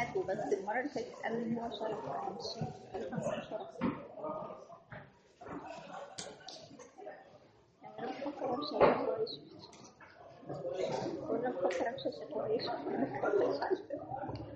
سمعته بس المرة اللي فاتت قالوا إن هو شرف أنا مش شايف قالوا شرف يعني أنا بفكر أمشي على كويس وأنا بفكر أمشي على كويس مش عارفة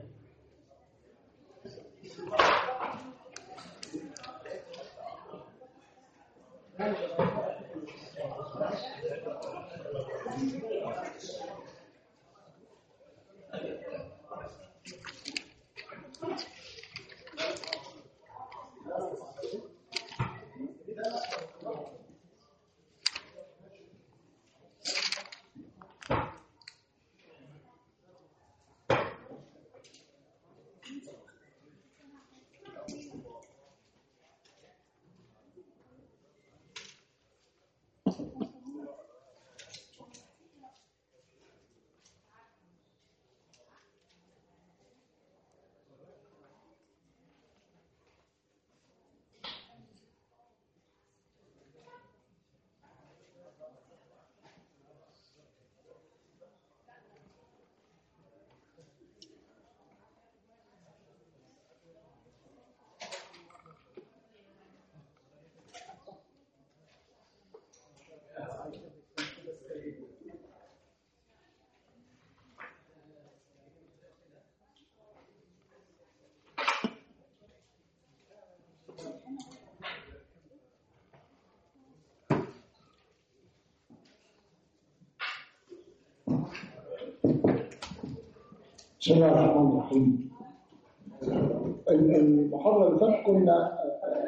بسم الله الرحمن الرحيم ال- المحاضرة اللي فاتت كنا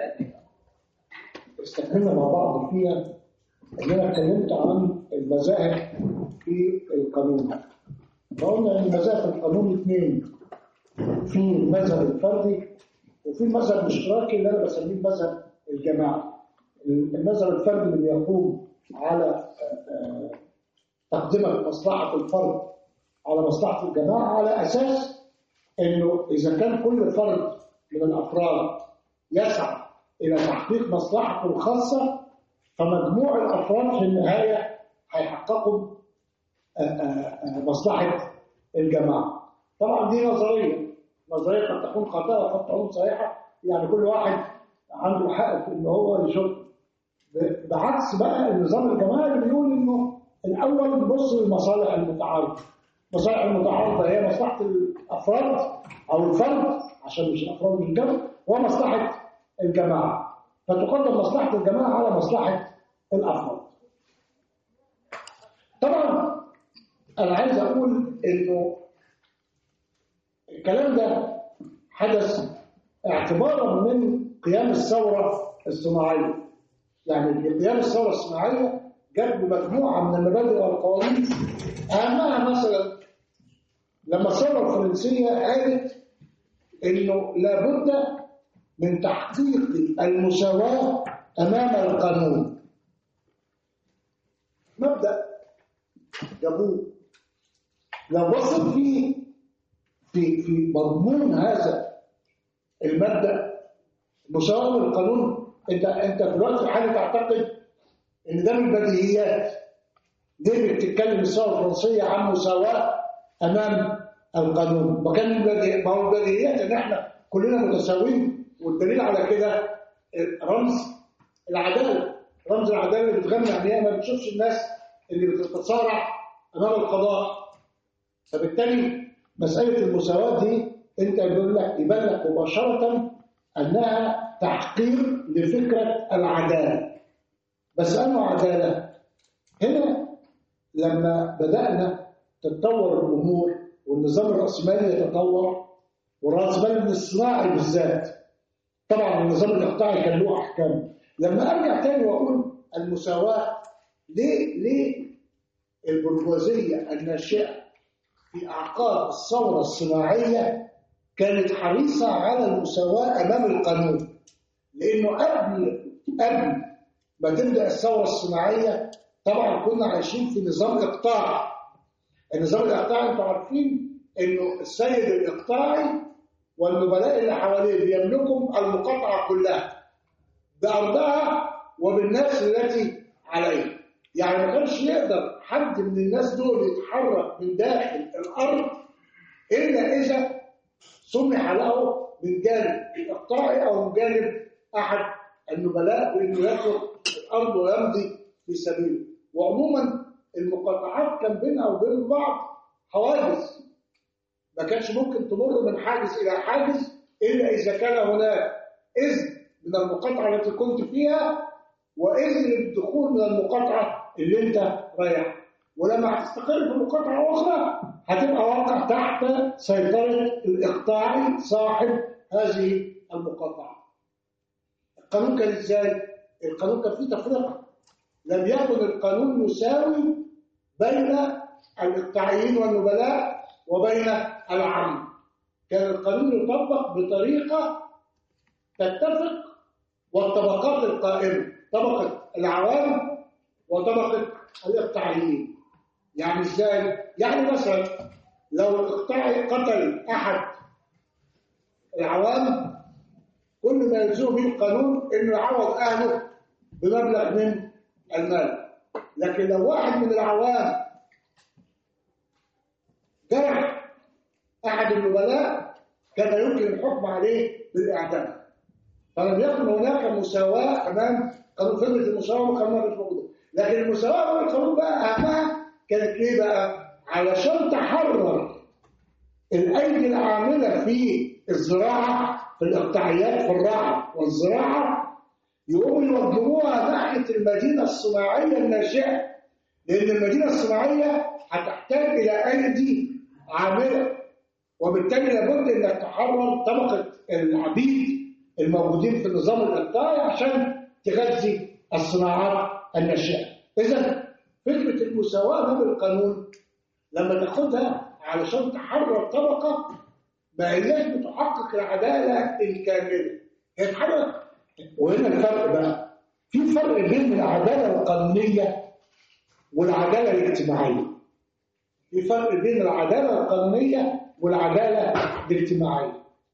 استكملنا مع بعض فيها ان انا اتكلمت عن المذاهب في القانون فقلنا ان المذاهب في القانون اثنين في المذهب الفردي وفي المذهب الاشتراكي اللي انا بسميه المذهب الجماعي المذهب الفردي اللي بيقوم على آه، آه، تقدمة مصلحة الفرد على مصلحة الجماعة على أساس إنه إذا كان كل فرد من الأفراد يسعى إلى تحقيق مصلحته الخاصة فمجموع الأفراد في النهاية هيحققوا آه، آه، آه، مصلحة الجماعة طبعا دي نظرية نظرية قد تكون خاطئة وقد تكون صحيحة يعني كل واحد عنده حق في إن هو يشوف ب- بعكس بقى النظام الجماعي اللي بيقول إنه الأول نبص للمصالح المتعارضة المصالح المتعارضة هي مصلحة الأفراد أو الفرد عشان مش الأفراد مش الجمع ومصلحة الجماعة فتقدم مصلحة الجماعة على مصلحة الأفراد طبعا أنا عايز أقول إنه الكلام ده حدث اعتبارا من قيام الثورة الصناعية يعني قيام الثورة الصناعية جاب مجموعة من المبادئ والقوانين أهمها مثلا لما الثورة الفرنسية قالت إنه لابد من تحقيق المساواة أمام القانون مبدأ جابوه لو بصيت فيه في في مضمون هذا المبدأ مساواة القانون انت انت في الوقت الحالي تعتقد ان ده من البديهيات ليه بتتكلم الثوره الفرنسيه عن مساواه امام القانون ما كان البديهي- ما هو البديهيات ان احنا كلنا متساويين والدليل على كده رمز العداله رمز العداله اللي بتغني عن هي ما بتشوفش الناس اللي بتتصارع امام القضاء فبالتالي مساله المساواه دي انت بيقول لك يبان لك مباشره انها تحقير لفكره العداله بس انه عداله هنا لما بدانا تتطور الامور والنظام الراسمالي يتطور والراسمالي الصناعي بالذات طبعا النظام الاقطاعي كان له احكام لما ارجع تاني واقول المساواه ليه ليه البرجوازيه الناشئه في اعقاب الثوره الصناعيه كانت حريصه على المساواه امام القانون لانه قبل قبل ما تبدا الثوره الصناعيه طبعا كنا عايشين في نظام اقطاعي النظام الاقطاعي انتوا عارفين انه السيد الاقطاعي والنبلاء اللي حواليه بيملكوا المقاطعه كلها بارضها وبالناس التي عليها يعني ما كانش يقدر حد من الناس دول يتحرك من داخل الارض الا اذا سمح له من جانب الاقطاعي او من جانب احد النبلاء بانه يترك الارض ويمضي في سبيله وعموما المقاطعات كان بينها وبين بعض حواجز ما كانش ممكن تمر من حاجز الى حاجز الا اذا كان هناك اذن من المقاطعه التي كنت فيها واذن للدخول من المقاطعه اللي انت رايحها ولما هتستقر في مقاطعه اخرى هتبقى واقع تحت سيطره الاقطاعي صاحب هذه المقاطعه القانون كان ازاي القانون كان فيه تفرقه لم يكن القانون يساوي بين الاقطاعيين والنبلاء وبين العامه كان القانون يطبق بطريقه تتفق والطبقات القائمه طبقه العوام وطبقه الاقطاعيين يعني ازاي يعني مثلا لو الاقطاعي قتل احد العوام كل ما يلزمه به القانون انه يعوض اهله بمبلغ من المال لكن لو واحد من العوام جرح احد النبلاء كان يمكن الحكم عليه بالاعدام فلم يكن هناك مساواه امام قانون فكره المساواه والقانون مش موجوده لكن المساواه والقانون بقى اهمها كانت ليه بقى؟ علشان تحرر الايدي العامله في الزراعه في الاقطاعيات في الرعي والزراعه يقوموا يوجهوها ناحيه المدينه الصناعيه الناشئه لان المدينه الصناعيه هتحتاج الى ايدي عامله وبالتالي لابد انك تحرر طبقه العبيد الموجودين في النظام الاقطاعي عشان تغذي الصناعات الناشئه اذا فكره المساواه امام القانون لما تاخدها علشان تحرر طبقه ما هياش بتحقق العداله الكامله هي تحرك وهنا الفرق بقى في فرق بين العداله القانونيه والعداله الاجتماعيه في فرق بين العداله القانونيه والعداله الاجتماعيه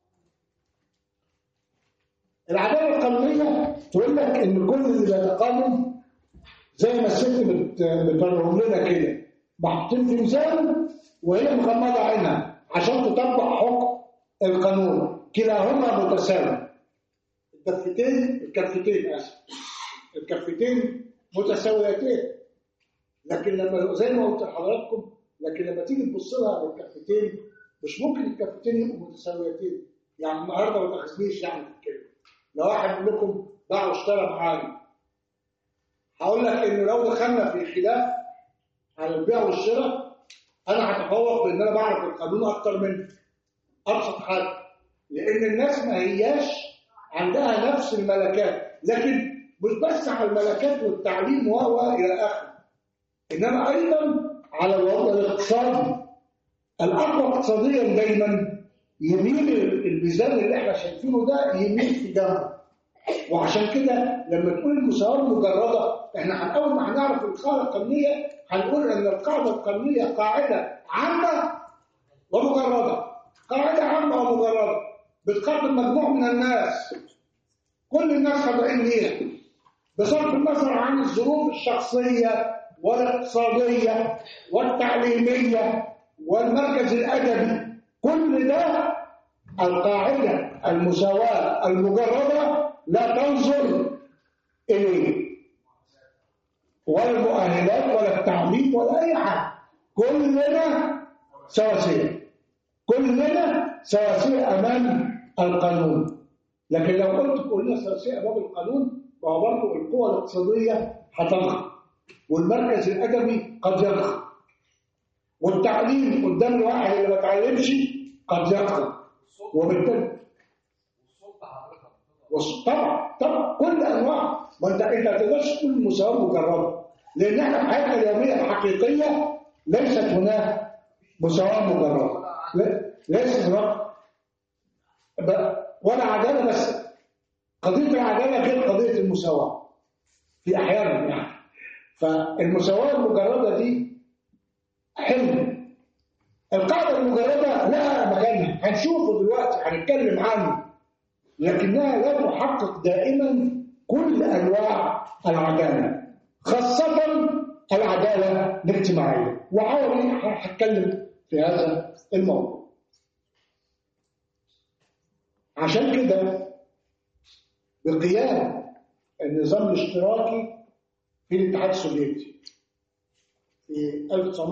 العداله القانونيه تقول لك ان كل اللي بيتقانن زي ما الست بت- بتوريهم لنا كده محطوطين في ميزان وهي مغمضه عينها عشان تطبق حكم القانون كلاهما متساوي الكفتين الكفتين اسف الكفتين متساويتين لكن لما زي ما قلت لحضراتكم لكن لما تيجي تبص لها بالكفتين مش ممكن الكفتين يبقوا متساويتين يعني النهارده ما تاخذنيش يعني في الكلمه لو واحد منكم باع واشترى معايا هقول لك انه لو دخلنا في خلاف على البيع والشراء انا هتفوق بان انا بعرف القانون اكتر منه ابسط حاجه لان الناس ما هياش عندها نفس الملكات لكن مش بس على الملكات والتعليم و و الى اخره انما ايضا على الوضع الاقتصادي الاقوى اقتصاديا دايما يميل الميزان اللي احنا شايفينه ده يميل في جنبه وعشان كده لما تقول المساواه المجرده احنا هن- اول ما هنعرف القاعده القانونيه هنقول ان القاعده القانونيه قاعده عامه ومجرده قاعده عامه ومجرده بتقدم مجموع من الناس كل الناس خاضعين ليها بصرف النظر عن الظروف الشخصيه والاقتصاديه والتعليميه والمركز الادبي كل ده القاعده المساواه المجرده لا تنظر اليه ولا المؤهلات ولا التعليم ولا اي حاجه كلنا سواسيه كلنا سواسيه امام القانون لكن لو قلت كلنا سواسيه امام القانون فهو برضه القوى الاقتصاديه هتضغط والمركز الادبي قد يضغط والتعليم قدام الواحد اللي ما اتعلمش قد يضغط وبالتالي وص- طبعا طبعا كل انواع ما انت انت ما تقدرش تقول مساواه مجرده لان احنا في حياتنا اليوميه الحقيقيه ليست هناك مساواه مجرده لا- ليست هناك ب- ولا عداله بس قضيه العداله غير قضيه المساواه في احيانا يعني فالمساواه المجرده دي حلم القاعده المجرده لها مكانها هنشوفه دلوقتي هنتكلم عنه لكنها لا تحقق دائما كل انواع العداله خاصه العداله الاجتماعيه وعوري هتكلم في هذا الموضوع عشان كده بقيام النظام الاشتراكي في الاتحاد السوفيتي في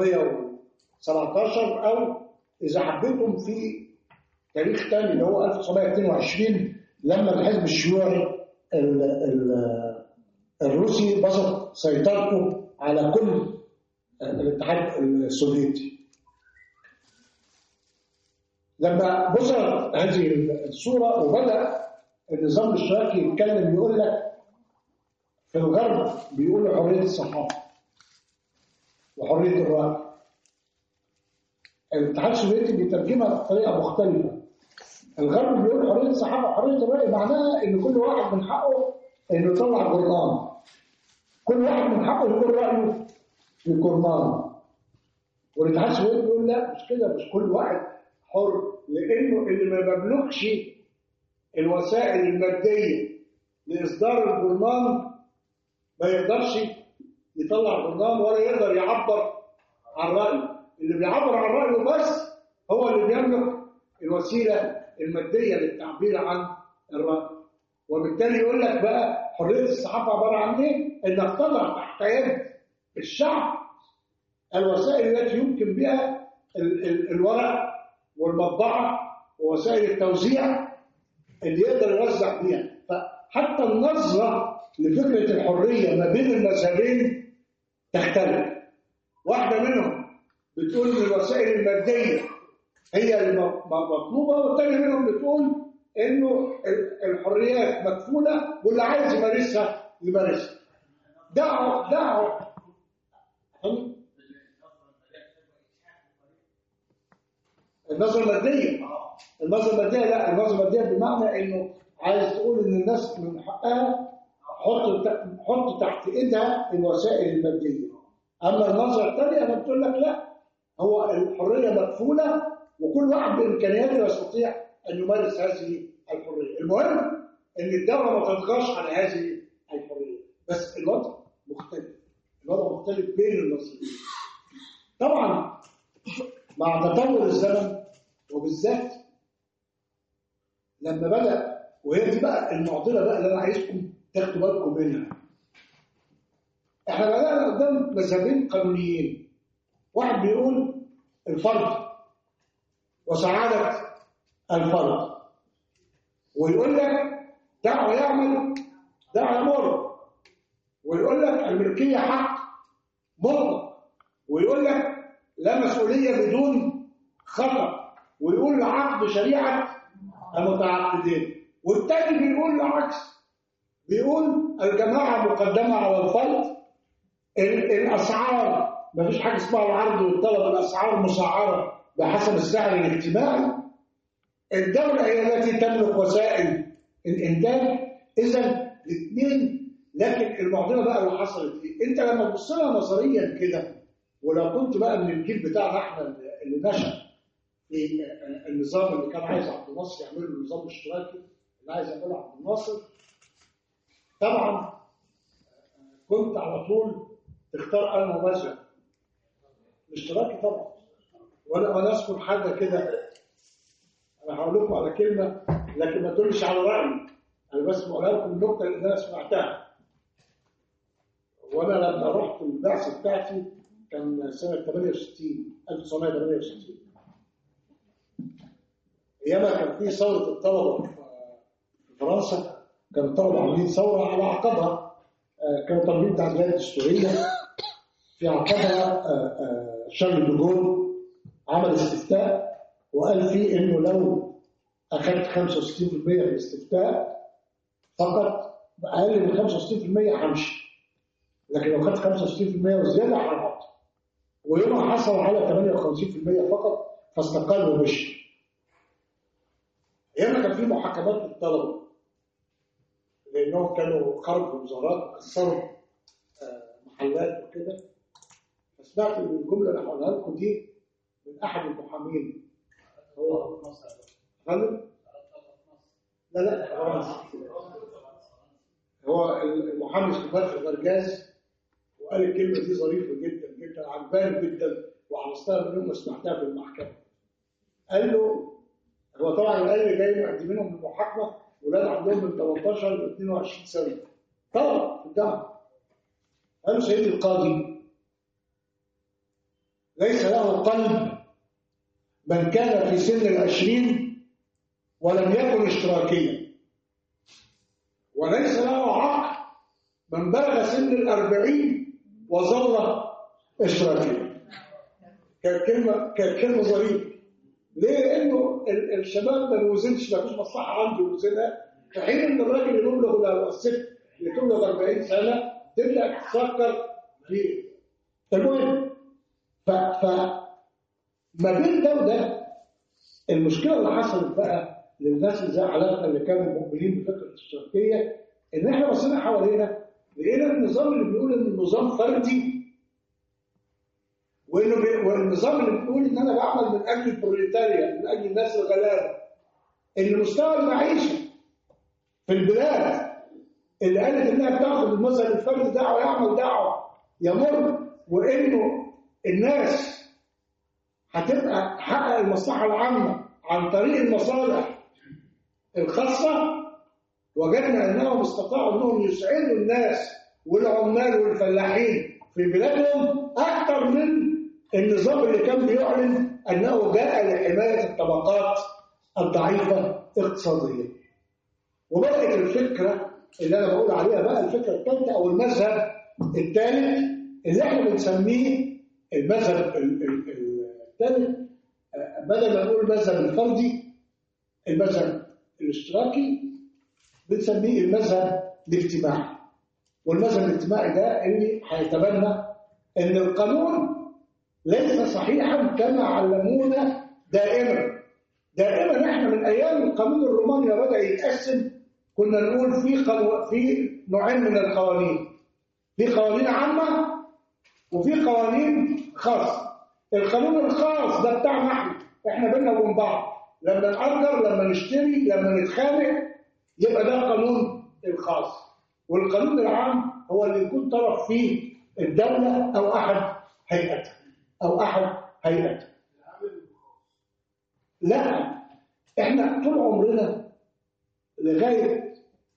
1917 او اذا حبيتم في تاريخ تاني اللي هو 1922 لما الحزب الشيوعي ال- ال- الروسي بسط سيطرته على كل الاتحاد السوفيتي لما بصرت هذه الصورة وبدأ النظام الاشتراكي يتكلم يقول لك في الغرب بيقولوا حرية الصحافة وحرية الرأي الاتحاد السوفيتي بيترجمها بطريقة مختلفة الغرب بيقول حرية الصحافة وحرية الرأي معناها إن كل واحد من حقه إنه يطلع جرنان كل واحد من حقه يقول رأيه في جرنان والاتحاد السوفيتي بيقول لا مش كده مش كل واحد حر لأنه اللي ما بيملكش الوسائل المادية لإصدار الجرنان ما يقدرش يطلع جرنان ولا يقدر يعبر عن رأيه اللي بيعبر عن رأيه بس هو اللي بيملك الوسيلة المادية للتعبير عن الرأي وبالتالي يقول لك بقى حرية الصحافة عبارة عن ايه؟ انك تضع تحت يد الشعب الوسائل التي يمكن بها ال- ال- الورق والمطبعة ووسائل التوزيع اللي يقدر يوزع بيها فحتى النظرة لفكرة الحرية ما بين المذهبين تختلف واحدة منهم بتقول ان الوسائل المادية هي المطلوبة والتانية منهم بتقول انه ال- الحريات مكفولة واللي عايز يمارسها يمارسها دعوا دعوا هم؟ النظرة المادية النظرة المادية لا النظرة المادية بمعنى انه عايز تقول ان الناس من حقها حط حط تحت ايدها الوسائل المادية اما النظرة الثانية انا بتقول لك لا هو الحرية مكفولة وكل واحد بامكانياته يستطيع ان يمارس هذه الحرية المهم ان الدولة ما تطغاش على هذه الحرية بس الوضع مختلف الوضع مختلف بين النظريين طبعا مع تطور الزمن وبالذات لما بدأ وهي دي بقى المعضلة بقى اللي أنا عايزكم تاخدوا بالكم منها. إحنا بدأنا قدام مذهبين قانونيين. واحد بيقول الفرد وسعادة الفرد. ويقول لك دعه يعمل دعه يمر. ويقول لك الملكية حق مطلق. ويقول لك لا مسؤولية بدون خطأ. ويقول عقد شريعة المتعاقدين والتاني بيقول العكس بيقول الجماعة مقدمة على الفرد ال- الأسعار مفيش حاجة اسمها العرض والطلب الأسعار مسعرة بحسب السعر الاجتماعي الدولة هي التي تملك وسائل الإنتاج إذا الاثنين لكن المعضلة بقى اللي حصلت ايه؟ أنت لما تبص لها نظريا كده ولو كنت بقى من الجيل بتاعنا احنا اللي نشأ في النظام اللي كان عايز عبد الناصر يعمله النظام الاشتراكي اللي عايز يعمله عبد الناصر طبعا كنت على طول تختار انا مذهب الاشتراكي طبعا وانا وانا اذكر حاجه كده انا هقول لكم على كلمه لكن ما تقولش على رايي انا بس بقولها لكم النكته اللي انا سمعتها وانا لما رحت البعثه بتاعتي كان سنه 68 1968 ايامها كان في ثوره الطلبه في فرنسا كان الطلبه عاملين ثوره على عقبها آه، كانوا طالبين تعديلات دستوريه في عقبها آه، آه، شارل دوجول عمل استفتاء وقال فيه انه لو اخذت 65% في الاستفتاء فقط اقل من 65% همشي لكن لو خدت 65% وزياده هقعد ويومها حصل على 58% فقط فاستقل ومشي ايام كان في محاكمات للطلبه لانهم كانوا خرجوا مظاهرات وكسروا آه، محلات وكده فسمعت ان الجمله اللي هقولها لكم دي من احد المحامين هو غالب لا لا فرنسا هو المحامي اسمه فتحي غرجاز وقال الكلمه دي ظريفه جدا جدا عجباني جدا وحفظتها من يوم ما سمعتها في المحكمه قال له هو طبعا الاهل جاي مقدمينهم للمحاكمه ولاد عندهم من 18 ل 22 سنه طبعا في الجامعه قالوا سيدي القاضي ليس له قلب من كان في سن العشرين ولم يكن اشتراكيا وليس له عقل من بلغ سن الأربعين وظل اشتراكيا كانت كلمة كانت كلمة ظريفة ليه؟ لأنه ال- الشباب ما بيوزنش ما فيش مصلحة عنده يوزنها في حين إن الراجل اللي يبلغ أو الست اللي تبلغ 40 سنة تبدأ تفكر في المهم ف, ف ما بين ده وده المشكلة اللي حصلت بقى للناس اللي زي حالاتنا اللي كانوا مؤمنين بفكرة الاشتراكية إن إحنا بصينا حوالينا لقينا النظام اللي بيقول إن النظام فردي وإنه بي... والنظام اللي بيقول إن أنا بعمل من أجل البروليتاريا من أجل الناس الغلابة إن مستوى المعيشة في البلاد اللي قالت إنها بتاخد المذهب الفردي دعوة يعمل دعوة يمر وإنه الناس هتبقى تحقق المصلحة العامة عن طريق المصالح الخاصة وجدنا أنهم استطاعوا أنهم يسعدوا الناس والعمال والفلاحين في بلادهم أكثر من النظام اللي كان بيعلن أنه جاء لحماية الطبقات الضعيفة اقتصاديا وبدأت الفكرة اللي أنا بقول عليها بقى الفكرة الثالثة أو المذهب الثالث اللي احنا بنسميه المذهب ال- ال- ال- الثالث آه، بدل ما نقول المذهب الفردي المذهب الاشتراكي بنسميه المذهب الاجتماعي والمذهب الاجتماعي ده اللي هيتبنى ان القانون ليس صحيحا كما علمونا دائما دائما احنا من ايام القانون الروماني ما بدا يتقسم كنا نقول في قانو... في نوعين من القوانين في قوانين عامه وفي قوانين خاصه القانون الخاص ده بتاعنا احنا احنا بينا وبين بعض لما نأجر لما نشتري لما نتخانق يبقى ده القانون الخاص والقانون العام هو اللي يكون طرف فيه الدولة أو أحد هيئتها أو أحد هيئتها لا احنا طول عمرنا لغاية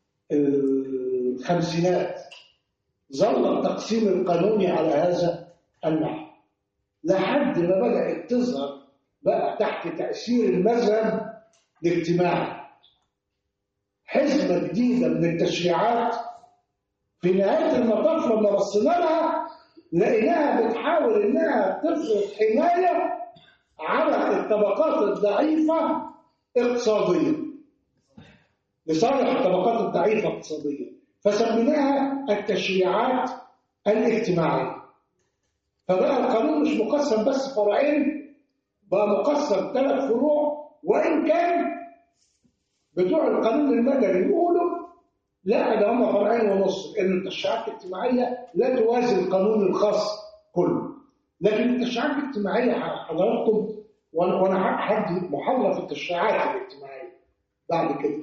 الخمسينات ظل التقسيم القانوني على هذا النحو لحد ما بدأت تظهر بقى تحت تأثير المذهب الاجتماعي حزمة جديدة من التشريعات في نهاية المطاف لما بصينا لها لقيناها بتحاول إنها تفرض حماية على الطبقات الضعيفة اقتصاديا لصالح الطبقات الضعيفة اقتصاديا فسميناها التشريعات الاجتماعية فبقى القانون مش مقسم بس فرعين بقى مقسم ثلاث فروع وإن كان بتوع القانون المدني يقولوا لا ده هم فرعين ونص ان التشريعات الاجتماعيه لا توازي القانون الخاص كله لكن التشريعات الاجتماعيه حضراتكم وانا وانا هدي محاضره في التشريعات الاجتماعيه بعد كده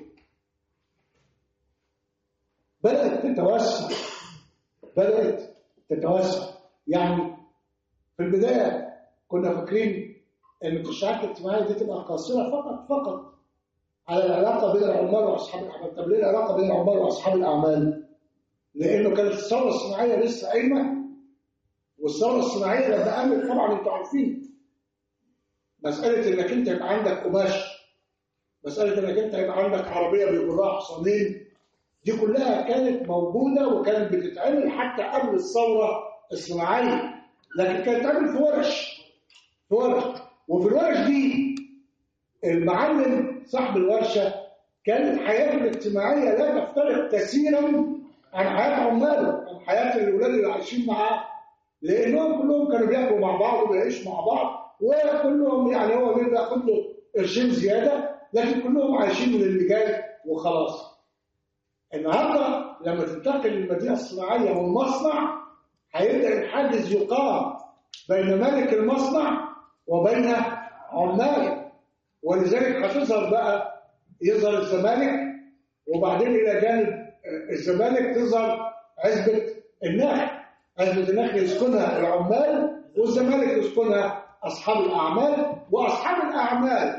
بدات تتوسع بدات تتوسع يعني في البدايه كنا فاكرين ان التشريعات الاجتماعيه دي تبقى قاصره فقط فقط على العلاقة بين العمال وأصحاب الأعمال طب ليه العلاقة بين العمال وأصحاب الأعمال لأنه كانت الثورة الصناعية لسه قايمة والثورة الصناعية لما قامت طبعا أنتوا عارفين مسألة إنك أنت يبقى عندك قماش مسألة إنك أنت يبقى عندك عربية بيجرها حصانين دي كلها كانت موجودة وكانت بتتعمل حتى قبل الثورة الصناعية لكن كانت بتتعمل في ورش في ورش وفي الورش دي المعلم صاحب الورشة كانت حياته الاجتماعية لا تفترق كثيرا عن حياة عماله عن حياة الأولاد اللي عايشين معاه لأنهم كلهم كانوا بياكلوا مع بعض وبيعيشوا مع بعض وكلهم يعني هو بياخد له قرشين زيادة لكن كلهم عايشين من اللي جاي وخلاص النهارده لما تنتقل المدينة الصناعية والمصنع هيبدأ الحاجز يقام بين مالك المصنع وبين عماله ولذلك هتظهر بقى يظهر الزمالك وبعدين الى جانب الزمالك تظهر عزبه النخل عزبه النخل يسكنها العمال والزمالك يسكنها اصحاب الاعمال واصحاب الاعمال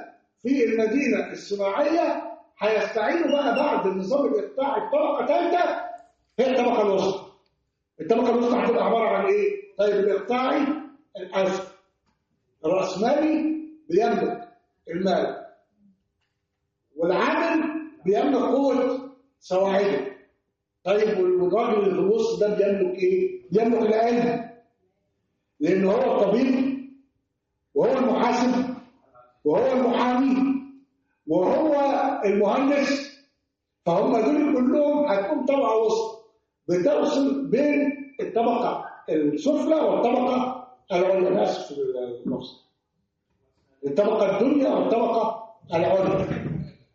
في المدينة الصناعية هيستعينوا بقى بعد النظام الإقطاعي بطبقة ثالثة هي الطبقة الوسطى الطبقة الوسطى هتبقى عبارة عن إيه؟ طيب الإقطاعي الأسفل الرأسمالي بيملك المال والعامل بيملك قوة سواعده طيب والراجل اللي في النص ده بيملك ايه؟ بيملك العلم لأن هو الطبيب وهو المحاسب وهو المحامي وهو المهندس فهم دول كلهم هتكون طبقة وسط بتوصل بين الطبقة السفلى والطبقة العليا أنا آسف في اللفظ الطبقة الدنيا والطبقة العليا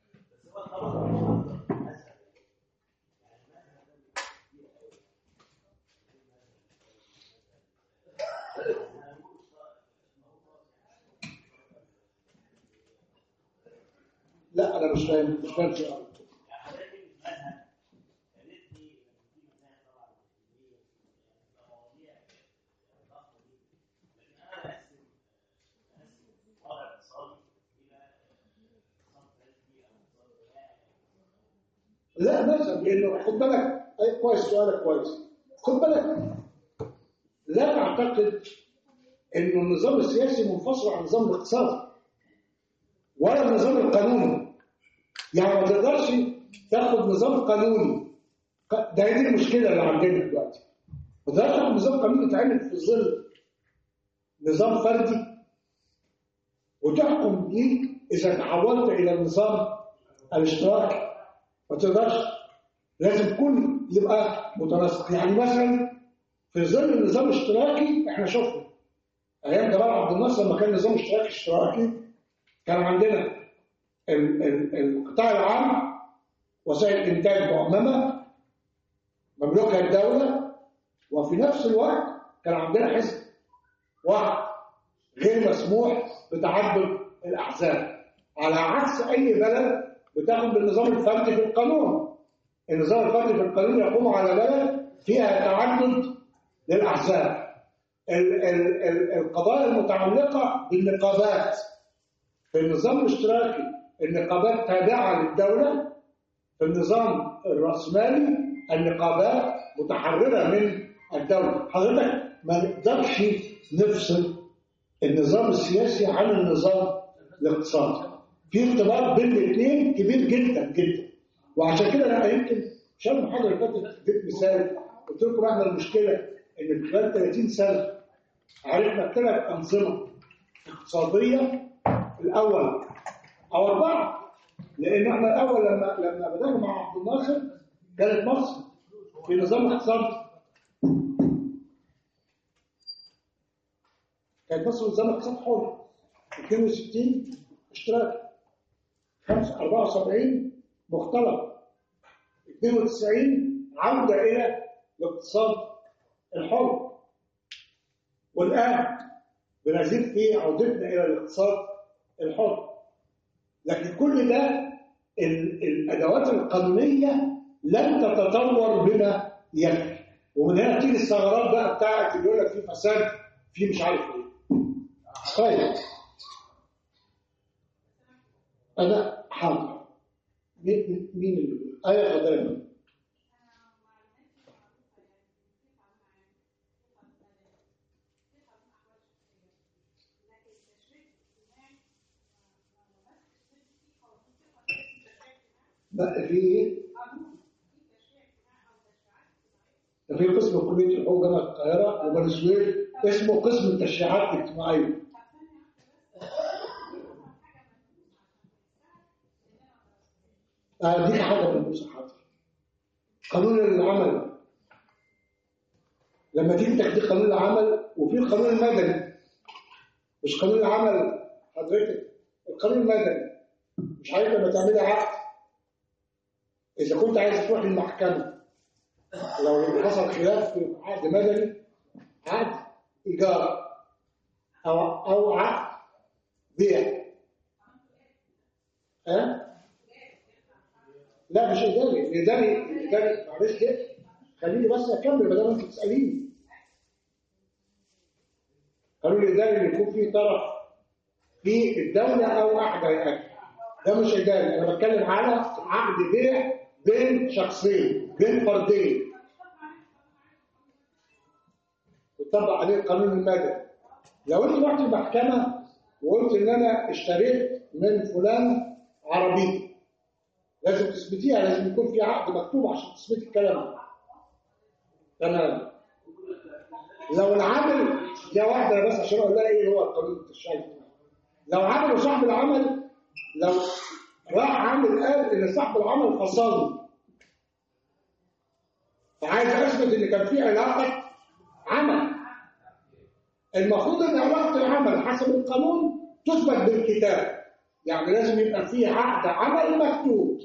لا أنا مش فاهم مش فاهم سؤال لا مثلا لانه خد بالك أي كويس سؤالك كويس خد بالك لا تعتقد انه النظام السياسي منفصل عن النظام الاقتصادي ولا النظام القانوني يعني ما تقدرش تاخد نظام قانوني ده هي دي المشكله اللي عندنا دلوقتي ما تقدرش تاخد نظام قانوني يتعمل في ظل نظام فردي وتحكم بيه اذا تحولت الى النظام الاشتراكي ما تقدرش لازم كل يبقى متناسق يعني مثلا في ظل النظام الاشتراكي احنا شفنا ايام جمال عبد الناصر لما كان نظام اشتراكي اشتراكي كان عندنا ال- ال- القطاع العام وسائل انتاج مؤممه مملوكها الدوله وفي نفس الوقت كان عندنا حزب واحد غير مسموح بتعدد الاحزاب على عكس اي بلد بتاخد بالنظام الفردي في القانون النظام الفردي في القانون يقوم على بلد فيها تعدد للاحزاب ال- ال- ال- القضايا المتعلقه بالنقابات في النظام الاشتراكي النقابات تابعه للدوله في النظام الرأسمالي النقابات متحررة من الدولة حضرتك ما نقدرش نفصل النظام السياسي عن النظام الاقتصادي في ارتباط بين الاثنين كبير جدا جدا وعشان كده انا يمكن عشان المحاضره اللي فاتت اديت مثال قلت لكم احنا المشكله ان في خلال 30 سنه عرفنا ثلاث انظمه اقتصاديه الاول او اربعه لان احنا الاول لما لما بدانا مع عبد الناصر كانت مصر في نظام اقتصادي كانت مصر نظام اقتصاد حر 62 اشتراكي 5 74 مختلط 92 عودة إلى الاقتصاد الحر والآن بنزيد في عودتنا إلى الاقتصاد الحر لكن كل ده ال- الأدوات القانونية لن تتطور بما يكفي ومن هنا تيجي الثغرات بقى بتاعت اللي يقول لك في فساد في مش عارف ايه طيب أنا حاضر مين مين اللي بيقول؟ آية فضيلة لا في ايه؟ ده في قسم كلية الحقوق جامعة القاهرة وبني سويف اسمه قسم التشريعات الاجتماعية أديك حاجة من المصحات قانون العمل لما تيجي تحديد قانون العمل وفي القانون المدني مش قانون العمل حضرتك القانون المدني مش عارف لما تعملي عقد إذا كنت عايز تروح المحكمة لو حصل خلاف في عقد مدني عقد إيجار أو أو عقد بيع ها؟ لا مش إداري الإداري الإداري معلش كده خليني بس أكمل ما دام أنت بتسأليني قالوا الإداري اللي يكون فيه طرف في الدولة أو أحد هيئات ده مش اداري انا بتكلم على عقد بيع بين شخصين بين فردين يطبق عليه القانون المدني لو انت رحت المحكمه وقلت ان انا اشتريت من فلان عربيتي لازم تثبتيها لازم يكون في عقد مكتوب عشان تثبتي الكلام ده تمام لو العامل دي واحده بس عشان اقول لها ايه هو القانون التشريعي لو عامل وصاحب العمل لو راح عامل قال ان صاحب العمل فصلني فعايز اثبت ان كان في علاقه عمل المفروض ان علاقه العمل حسب القانون تثبت بالكتاب يعني لازم يبقى فيه عقد عمل مكتوب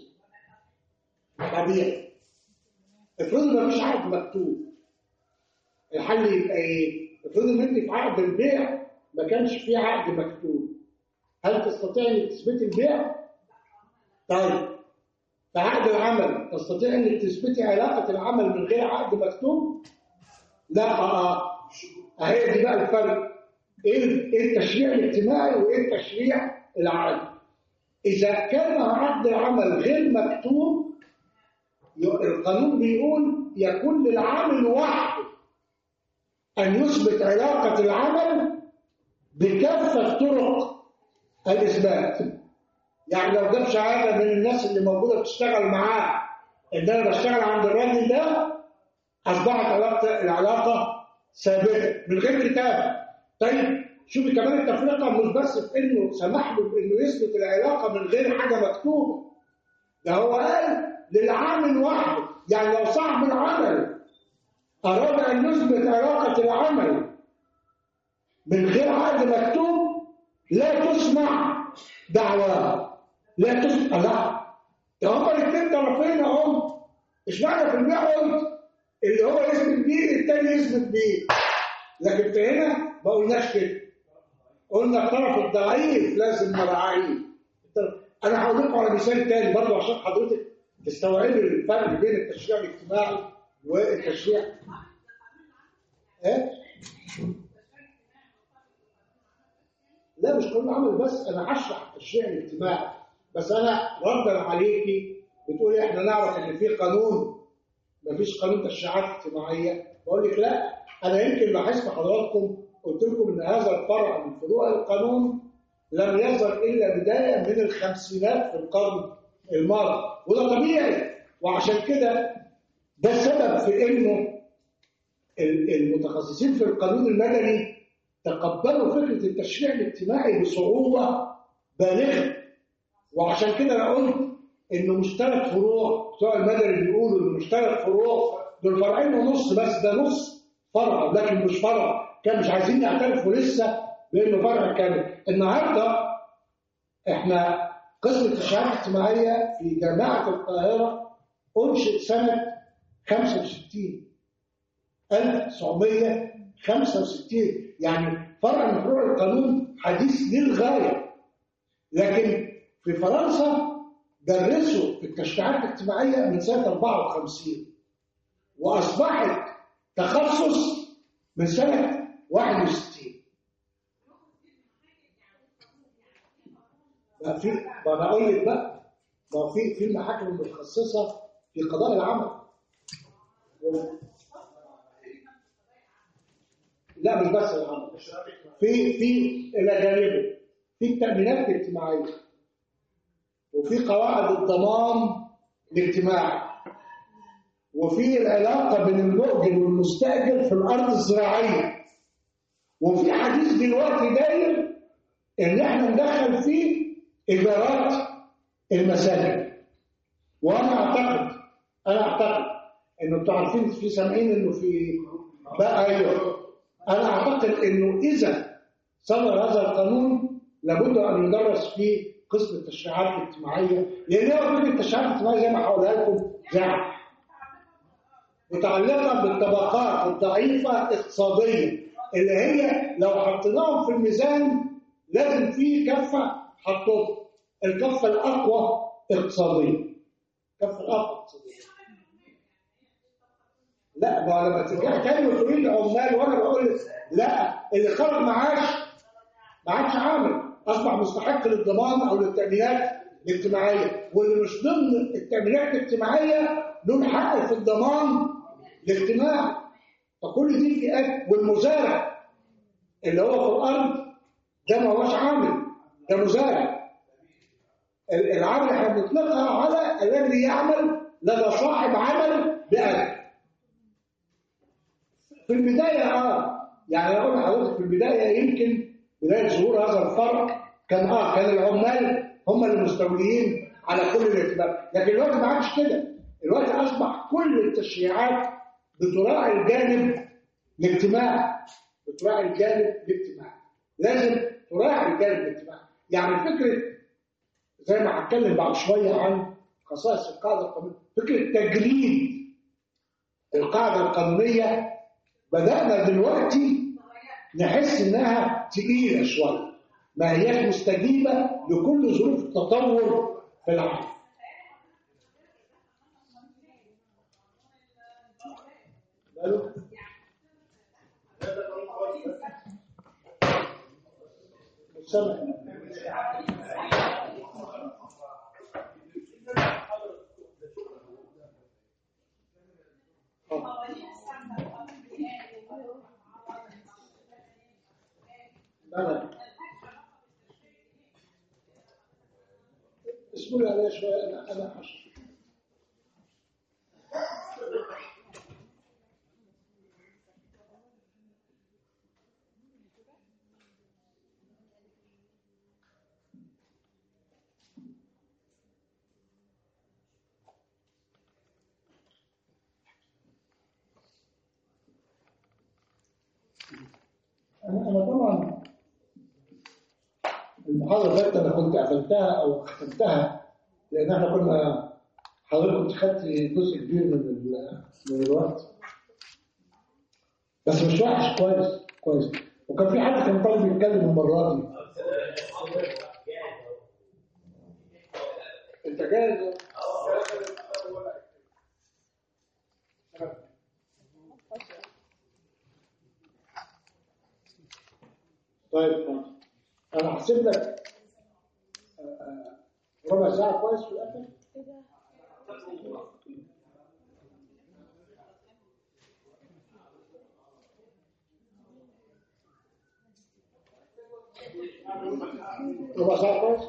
طبيعي افرض ما فيش عقد مكتوب الحل يبقى ايه؟ افرض ان انت في عقد البيع ما كانش فيه عقد مكتوب هل تستطيع انك تثبتي البيع؟ طيب في عقد العمل تستطيع انك تثبتي علاقه العمل من غير عقد مكتوب؟ لا اه اهي دي بقى الفرق ايه ايه التشريع الاجتماعي وايه التشريع العادي اذا كان عقد العمل غير مكتوب القانون بيقول يكون للعامل وحده ان يثبت علاقه العمل بكافه طرق الاثبات يعني لو جاب شهاده من الناس اللي موجوده بتشتغل معاه ان انا بشتغل عند الراجل ده اصبحت علاقه العلاقه ثابته من غير كتابه طيب شوفي كمان التفرقه مش بس في انه سمح له بانه يثبت العلاقه من غير حاجه مكتوبه ده هو قال للعامل وحده يعني لو صاحب العمل اراد ان يثبت علاقه العمل من غير عقد مكتوب لا تسمع دعواه لا تسمع لا ده هما الاثنين طرفين اهم اشمعنى في البيع قلت اللي هو يثبت بيه التاني يثبت بيه لكن في هنا ما قلناش كده قلنا الطرف الضعيف لازم نراعيه انا هقول لكم على مثال تاني برضه عشان حضرتك تستوعبي الفرق بين التشريع الاجتماعي والتشريع ايه لا مش قانون عمل بس انا هشرح التشريع الاجتماعي بس انا ردا عليكي بتقولي احنا نعرف ان في قانون مفيش قانون تشريعات اجتماعيه بقول لك لا انا يمكن لاحظت حضراتكم قلت لكم ان هذا الفرع من فروع القانون لم يظهر الا بدايه من الخمسينات في القرن الماضي وده طبيعي وعشان كده ده السبب في انه المتخصصين في القانون المدني تقبلوا فكره التشريع الاجتماعي بصعوبه بالغه وعشان كده انا قلت انه مش ثلاث فروع بتوع المدني بيقولوا انه مش ثلاث فروع دول فرعين ونص بس ده نص فرع لكن مش فرع كان مش عايزين يعترفوا لسه بانه فرع كامل النهارده احنا قسم التشريعات الاجتماعيه في جامعه القاهره انشئ سنه 65 1965 يعني فرع من فروع القانون حديث للغايه لكن في فرنسا درسوا التشريعات الاجتماعيه من سنه 54 واصبحت تخصص من سنه 61 بقى في ما بقول لك بقى ما في في المحاكم المتخصصه في قضاء العمل لا مش بس العمل في في الى جانبه في التامينات الاجتماعيه وفي قواعد الضمان الاجتماعي وفي العلاقه بين المؤجر والمستاجر في الارض الزراعيه وفي حديث دلوقتي داير ان احنا ندخل فيه إدارات المساجد وأنا أعتقد أنا أعتقد إنه أنتوا عارفين في سامعين إنه في بقى أيوه أنا أعتقد إنه إذا صدر هذا القانون لابد أن يدرس في قسم التشريعات الاجتماعية لأن هو فكرة التشريعات الاجتماعية زي ما هقولها لكم زعل متعلقة بالطبقات الضعيفة اقتصاديا اللي هي لو حطيناهم في الميزان لازم في كفة حطوا الكفة الأقوى اقتصاديا الكفة الأقوى اقتصاديا لا ما لما ترجع تاني وتقولي لي عمال وانا بقول لك لا اللي خرج معاش ما عادش عامل اصبح مستحق للضمان او للتامينات الاجتماعيه واللي مش ضمن التامينات الاجتماعيه له حق في الضمان الاجتماعي فكل دي فئات والمزارع اللي هو في الارض ده ما هوش عامل ده مزارع ال- العامل احنا بنطلقها على الذي يعمل لدى صاحب عمل بأجر في البداية اه يعني اقول لحضرتك في البداية يمكن بداية ظهور هذا الفرق كان اه كان العمال هم اللي مستوليين على كل الاهتمام لكن الوقت ما عادش كده الوقت اصبح كل التشريعات بتراعي الجانب الاجتماعي بتراعي الجانب الاجتماعي لازم تراعي الجانب الاجتماعي يعني فكره زي ما هتكلم بعد شويه عن خصائص القاعده القانونيه فكره تجريد القاعده القانونيه بدانا دلوقتي نحس انها تقيله شويه ما هياش مستجيبه لكل ظروف التطور في العالم ماله؟ مش سامع. لا لا اسمعوا لي عليها شوية أنا أنا حشر أنا أنا طبعا المحاضرة ديت أنا كنت قفلتها أو ختمتها لأن إحنا كنا حضرتك كنت خدت جزء كبير من ال- من الوقت بس مش وحش كويس كويس وكان في حد كان طالب يتكلم المرة دي أنت جاهز؟ طيب ماشي. أنا هحسب لك آه، آه، ربع ساعة كويس في الآخر ربع ساعة كويس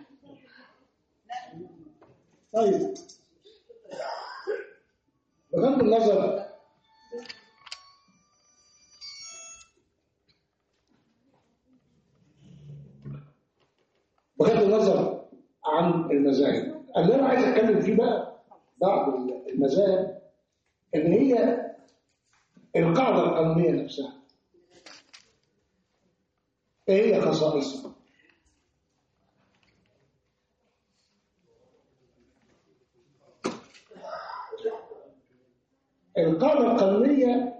طيب بغض النظر بغض النظر عن المذاهب اللي انا عايز اتكلم فيه بقى بعض المذاهب ان هي القاعده القانونيه نفسها ايه هي خصائصها القاعده القانونيه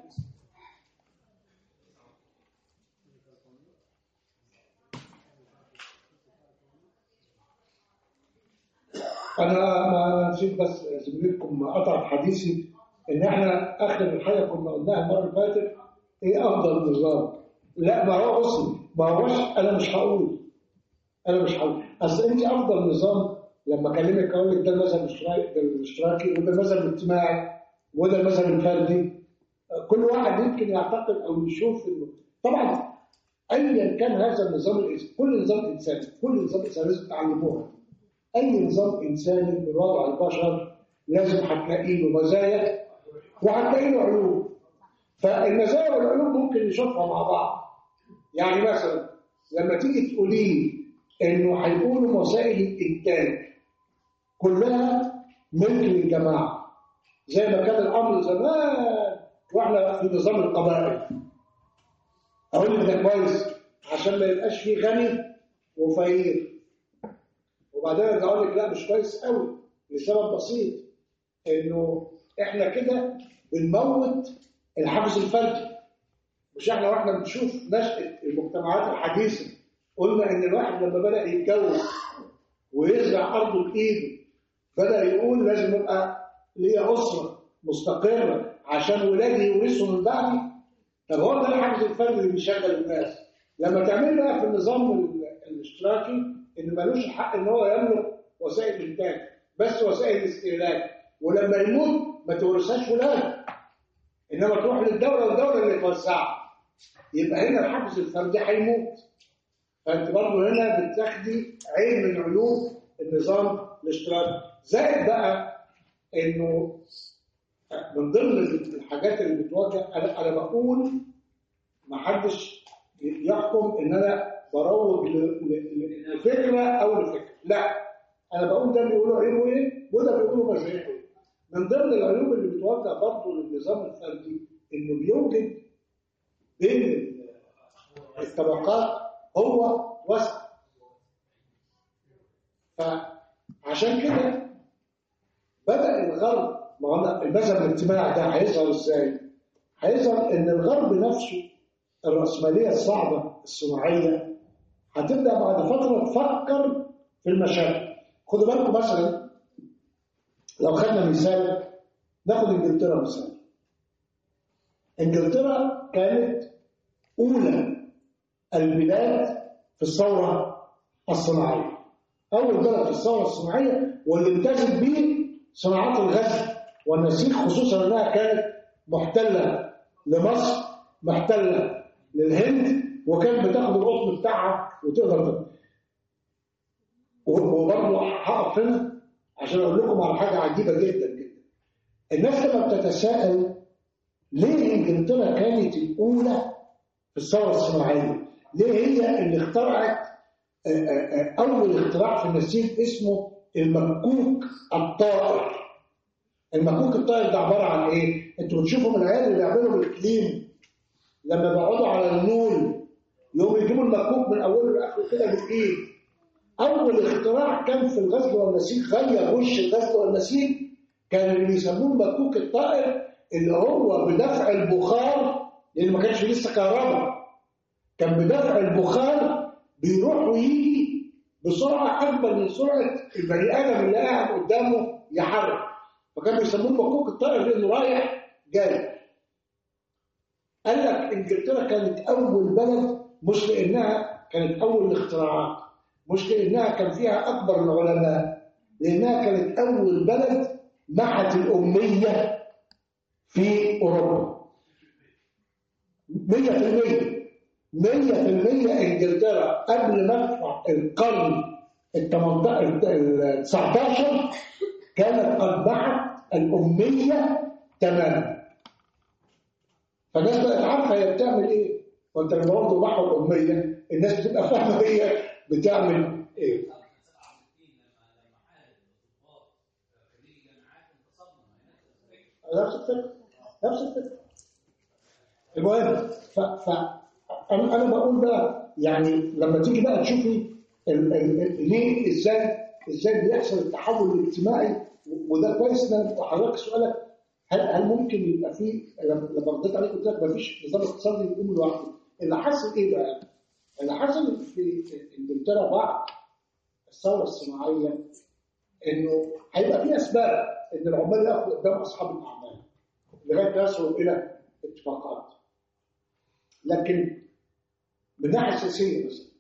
انا ما نسيت بس زميلتكم قطع حديثي ان احنا اخر الحلقه كنا قلناها المره اللي فاتت ايه افضل نظام لا ما هو بص ما هوش انا مش هقول انا مش هقول اصل انت افضل نظام لما اكلمك اقول لك ده المذهب الاشتراكي ده الاشتراكي وده المذهب الاجتماعي وده المذهب الفردي كل واحد يمكن يعتقد او يشوف انه طبعا ايا كان هذا النظام الإنس- كل نظام انساني كل نظام انساني لازم تعلموها اي نظام انساني من وضع البشر لازم هتلاقي له مزايا وهتلاقي له عيوب فالمزايا والعيوب ممكن نشوفها مع بعض يعني مثلا لما تيجي تقولي لي انه هيكونوا وسائل الانتاج كلها ملك للجماعه زي ما كان الامر زمان واحنا في نظام القبائل اقول لك ده كويس عشان ما يبقاش فيه غني وفقير وبعدين ارجع اقول لك لا مش كويس قوي لسبب بسيط انه احنا كده بنموت الحافز الفردي مش احنا واحنا بنشوف نشأة المجتمعات الحديثة قلنا ان الواحد لما بدأ يتجوز ويزرع ارضه بايده بدأ يقول لازم يبقى ليا اسرة مستقرة عشان ولادي يورثوا من بعدي طب هو ده الحافز الفردي اللي بيشغل الناس لما تعمل بقى في النظام ال- الاشتراكي ان ملوش الحق ان هو يملك وسائل انتاج بس وسائل استهلاك ولما يموت ما تورثهاش ولاد انما تروح للدوله والدوله اللي توسعها يبقى هنا الحافز الفردي هيموت فانت برضه هنا بتاخدي عين من علوم النظام الاشتراكي زائد بقى انه من ضمن الحاجات اللي بتواجه انا انا بقول ما حدش يحكم ان انا بروج ل- ل- لفكره او لفكره لا انا بقول ده بيقولوا عيبه ايه وده بيقولوا مزاياه ايه من ضمن العيوب اللي بتوجه برضه للنظام الفردي انه بيوجد بين الطبقات هو وسع فعشان كده بدأ الغرب ما هو المذهب الاجتماعي ده هيظهر ازاي؟ هيظهر ان الغرب نفسه الرأسمالية الصعبة الصناعية هتبدأ بعد فترة تفكر في المشاكل خدوا بالكم مثلا لو خدنا مثال ناخد انجلترا مثال انجلترا كانت اولى البلاد في الثوره الصناعيه اول بلد في الثوره الصناعيه واللي امتازت به صناعات الغزل والنسيج خصوصا انها كانت محتله لمصر محتله للهند وكانت بتاخد القطن بتاعها وتقدر تاخد وبرضه هقف هنا عشان اقول لكم على حاجه عجيبه جدا جدا الناس لما بتتساءل ليه انجلترا كانت الاولى في الثوره الصناعيه؟ ليه هي اللي اخترعت آه، آه، آه، اول اختراع في النسيج اسمه المكوك الطائر المكوك الطائر ده عباره عن ايه؟ انتوا بتشوفوا من العيال اللي بيعملوا بالكليم لما بيقعدوا على النول يقوموا يجيبوا المكوك من اوله لاخره كده بالايد اول اختراع كان في الغزل والنسيج غير وش الغزل والنسيج كان اللي بيسموه المكوك الطائر اللي هو بدفع البخار لان ما كانش لسه كهرباء كان بدفع البخار بيروح ويجي بسرعه اكبر من سرعه البني ادم اللي قاعد قدامه يحرك فكان بيسموه المكوك الطائر لانه رايح جاي قال لك انجلترا كانت اول بلد مش لانها كانت اول الاختراعات مش لانها كان فيها اكبر العلماء لانها كانت اول بلد محت الاميه في اوروبا 100% 100% انجلترا قبل مدفع القرن ال 19 كانت قد محت الاميه تماما فالناس بقت عارفه هي بتعمل ايه وانت لما برضه محوا الاميه الناس بتبقى فاهمه هي بتعمل ايه نفس الفكره نفس الفكره المهم ف, ف انا انا بقول بقى يعني لما تيجي بقى تشوفي ال- ال- ال- ليه ازاي ازاي بيحصل التحول الاجتماعي وده كويس ان انا حضرتك سؤالك هل هل ممكن يبقى في لما لما رديت عليك قلت لك ما فيش نظام اقتصادي يقوم لوحده اللي حصل ايه بقى؟ اللي حصل في انجلترا بعد الثوره الصناعيه انه هيبقى في اسباب ان العمال يقفوا قدام اصحاب الاعمال لغايه يصلوا الى اتفاقات لكن من ناحيه سياسيه مثلا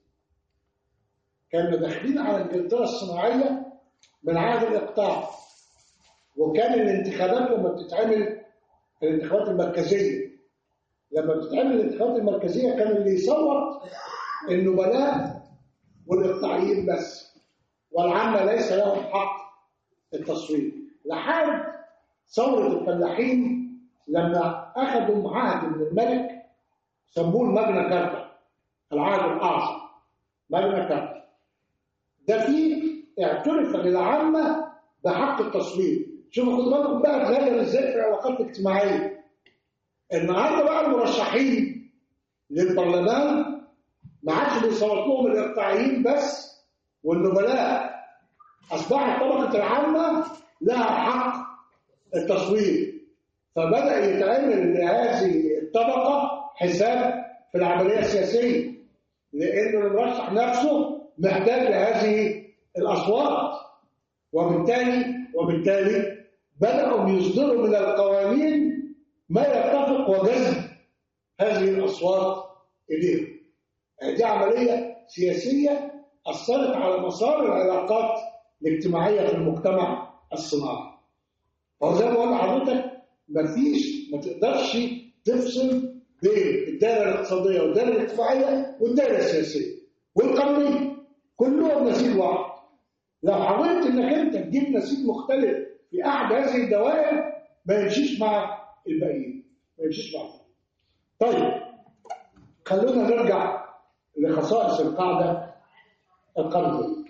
كانوا داخلين على انجلترا الصناعيه من عهد الاقطاع وكان الانتخابات لما بتتعمل الانتخابات المركزيه لما بتتعمل الانتخابات المركزيه كان اللي يصوت النبلاء والاقطاعيين بس والعامه ليس لهم حق التصويت لحد ثوره الفلاحين لما اخذوا عهد من الملك سموه الماجنا كارتا العهد الاعظم ماجنا كارتا ده فيه اعترف للعامه بحق التصويت شوفوا خدوا بالكم بقى اتغير ازاي في العلاقات الاجتماعيه النهارده بقى المرشحين للبرلمان ما عادش بيصوت لهم الاقطاعيين بس والنبلاء اصبحت طبقه العامه لها حق التصويت فبدا يتعمل لهذه الطبقه حساب في العمليه السياسيه لان المرشح نفسه محتاج لهذه الاصوات وبالتالي وبالتالي بداوا يصدروا من القوانين ما يتفق وجذب هذه الاصوات اليهم دي عمليه سياسيه اثرت على مسار العلاقات الاجتماعيه في المجتمع الصناعي فهو زي ما بقول لحضرتك مفيش ما تقدرش تفصل بين الدائره الاقتصاديه والدائره الاجتماعيه والدائره السياسيه والقانونيه كلهم نسيج واحد لو حاولت انك انت تجيب نسيج مختلف في احد هذه الدوائر ما يمشيش مع الباقيين ما يمشيش مع الباقيين. طيب خلونا نرجع لخصائص القاعده القرضيه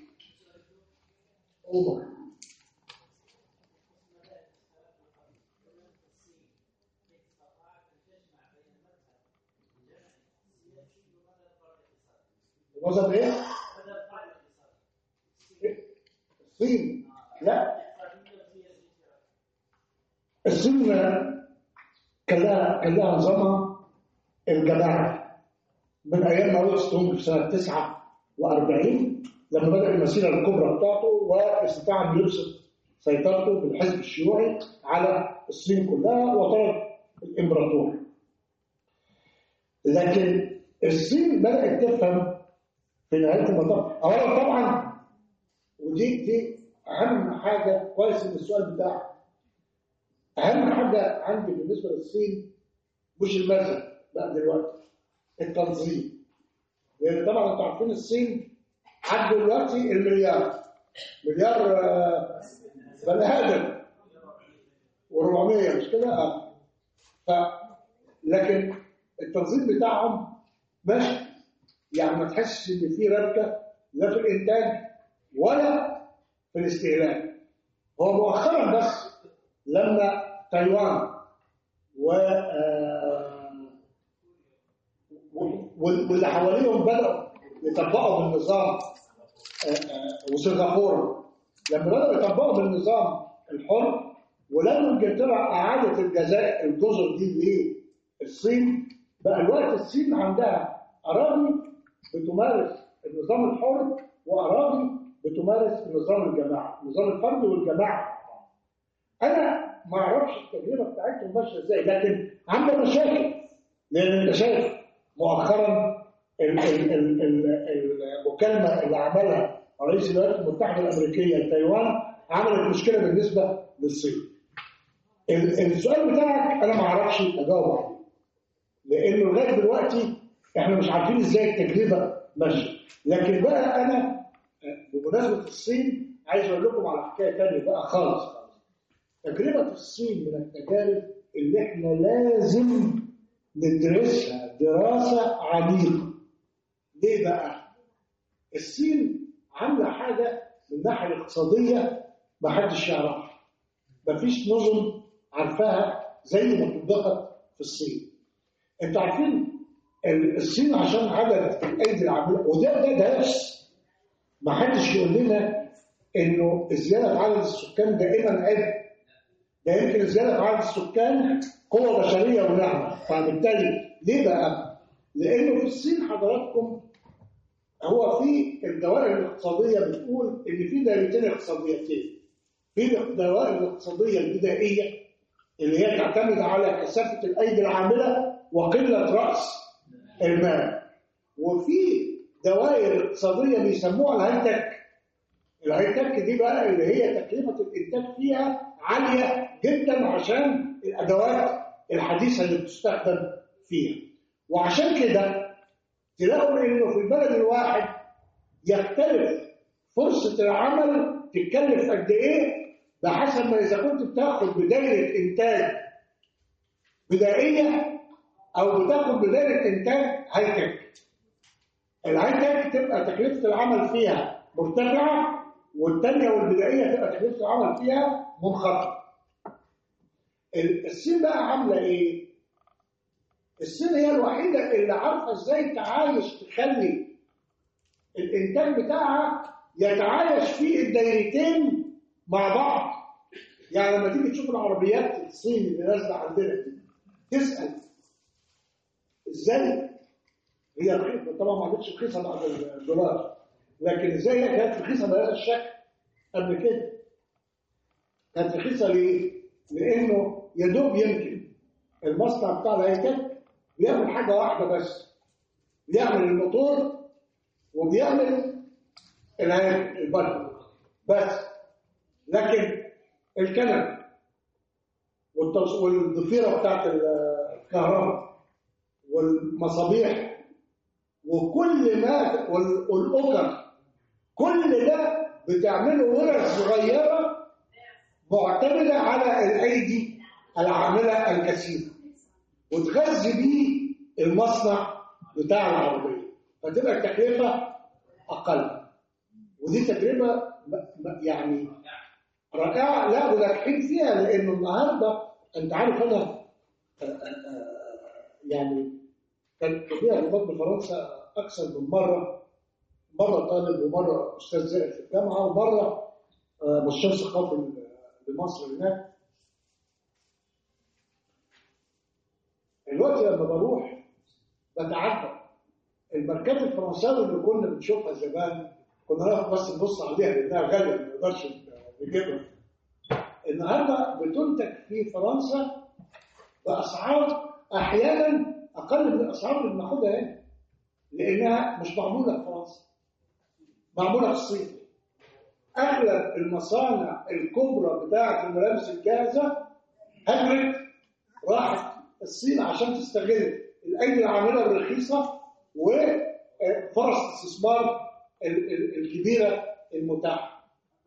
عمر وصل ايه؟ الصين لا الصين كان لها كان لها نظامها الجماعي من ايام ما وصلت في سنه 49 لما بدا المسيره الكبرى بتاعته واستطاع ان يبسط سيطرته بالحزب الشيوعي على الصين كلها وطرد الامبراطور لكن الصين بدات تفهم في نهايه المطاف اولا طبعا ودي دي اهم حاجه كويس ان السؤال بتاعك اهم حاجه عندي بالنسبه للصين مش المذهب لا دلوقتي التنظيم لان طبعا انتوا عارفين الصين عدوا دلوقتي المليار مليار آه، بني ادم و400 مش كده؟ اه ف لكن التنظيم بتاعهم ماشي يعني ما تحسش ان في ربكه لا في الانتاج ولا في الاستهلاك هو مؤخرا بس لما تايوان و آه، وال- واللي حواليهم بدأوا يطبقوا بالنظام آه، آه، وسنغافورة لما بدأوا يطبقوا بالنظام الحر ولما انجلترا أعادت الجزائر الجزر دي للصين بقى الوقت الصين عندها أراضي بتمارس النظام الحر وأراضي بتمارس النظام الجماعي النظام الفردي والجماعي أنا ما أعرفش التجربة بتاعتهم ماشية إزاي لكن عندها مشاكل لأن أنت شايف مؤخرا ال- ال- ال- ال- المكالمة اللي عملها رئيس الولايات المتحدة الأمريكية لتايوان عملت مشكلة بالنسبة للصين. ال- السؤال بتاعك أنا ما أعرفش أجاوب عليه. لأنه لغاية دلوقتي إحنا مش عارفين إزاي التجربة ماشية. لكن بقى أنا بمناسبة الصين عايز أقول لكم على حكاية تانية بقى خالص خالص. تجربة الصين من التجارب اللي إحنا لازم ندرسها دراسة عميقة. ليه بقى؟ الصين عاملة حاجة من الناحية الاقتصادية ما حدش يعرفها. مفيش نظم عارفاها زي ما طبقت في الصين. انتوا عارفين ال- الصين عشان عدد الايدي العامله وده ده درس ما حدش يقول لنا انه الزياده في عدد السكان دائما عبء ده يمكن الزياده في عدد السكان قوه بشريه ونعمه فبالتالي ليه بقى؟ لانه في الصين حضراتكم هو في الدوائر الاقتصاديه بتقول ان في دائرتين اقتصاديتين في الدوائر الاقتصاديه البدائيه اللي هي تعتمد على كثافه الايدي العامله وقله راس المال وفي دوائر اقتصاديه بيسموها الهاي تك الهاي تك دي بقى اللي هي تكلفه الانتاج فيها عاليه جدا عشان الادوات الحديثه اللي بتستخدم فيها وعشان كده تلاقوا انه في البلد الواحد يختلف فرصه العمل تتكلف قد ايه بحسب ما اذا كنت بتاخد بدايه انتاج بدائيه او بتاخد بدايه انتاج هاي تك الهاي تك تبقى تكلفه العمل فيها مرتفعه والثانيه والبدائيه تبقى تكلفه العمل فيها منخفضه ال- الصين بقى عامله ايه الصين هي الوحيده اللي عارفه ازاي تعايش تخلي الانتاج بتاعها يتعايش فيه الدايرتين مع بعض يعني لما تيجي تشوف العربيات الصين اللي نازله عندنا دي تسال ازاي هي رخيصه طبعا ما عادتش رخيصه بعد الدولار لكن ازاي هي كانت رخيصه بهذا الشكل قبل كده كانت رخيصه ليه؟ لانه يا دوب يمكن المصنع بتاع الهيكل بيعمل حاجه واحده بس بيعمل الموتور وبيعمل الهيكل البلد بس لكن الكنب والتوص- والضفيره بتاعت الكهرباء والمصابيح وكل ما وال- والاوكر كل ده بتعمله ورش صغيره معتمده على الايدي العامله الكثيره وتغذي بيه المصنع بتاع العربيه فتبقى التكلفه اقل ودي تجربه م- م- يعني رائعه لا وناجحين فيها لانه النهارده انت عارف انا آه، آه، آه، يعني كان ليا ارتباط بفرنسا اكثر من مره مره طالب ومره استاذ زائد في الجامعه ومره آه، مستشار ثقافي لمصر هناك الوقت لما بروح بتعجب الماركات الفرنساوي اللي كنا بنشوفها زمان كنا نقف بس نبص عليها لانها غاليه ما نقدرش نجيبها النهارده بتنتج في فرنسا باسعار احيانا اقل من الاسعار اللي بناخدها هنا لانها مش معموله في فرنسا معموله في الصين اغلب المصانع الكبرى بتاعه الملابس الجاهزه هجرت راحت الصين عشان تستغل الايدي العامله الرخيصه وفرص الاستثمار ال- ال- الكبيره المتاحه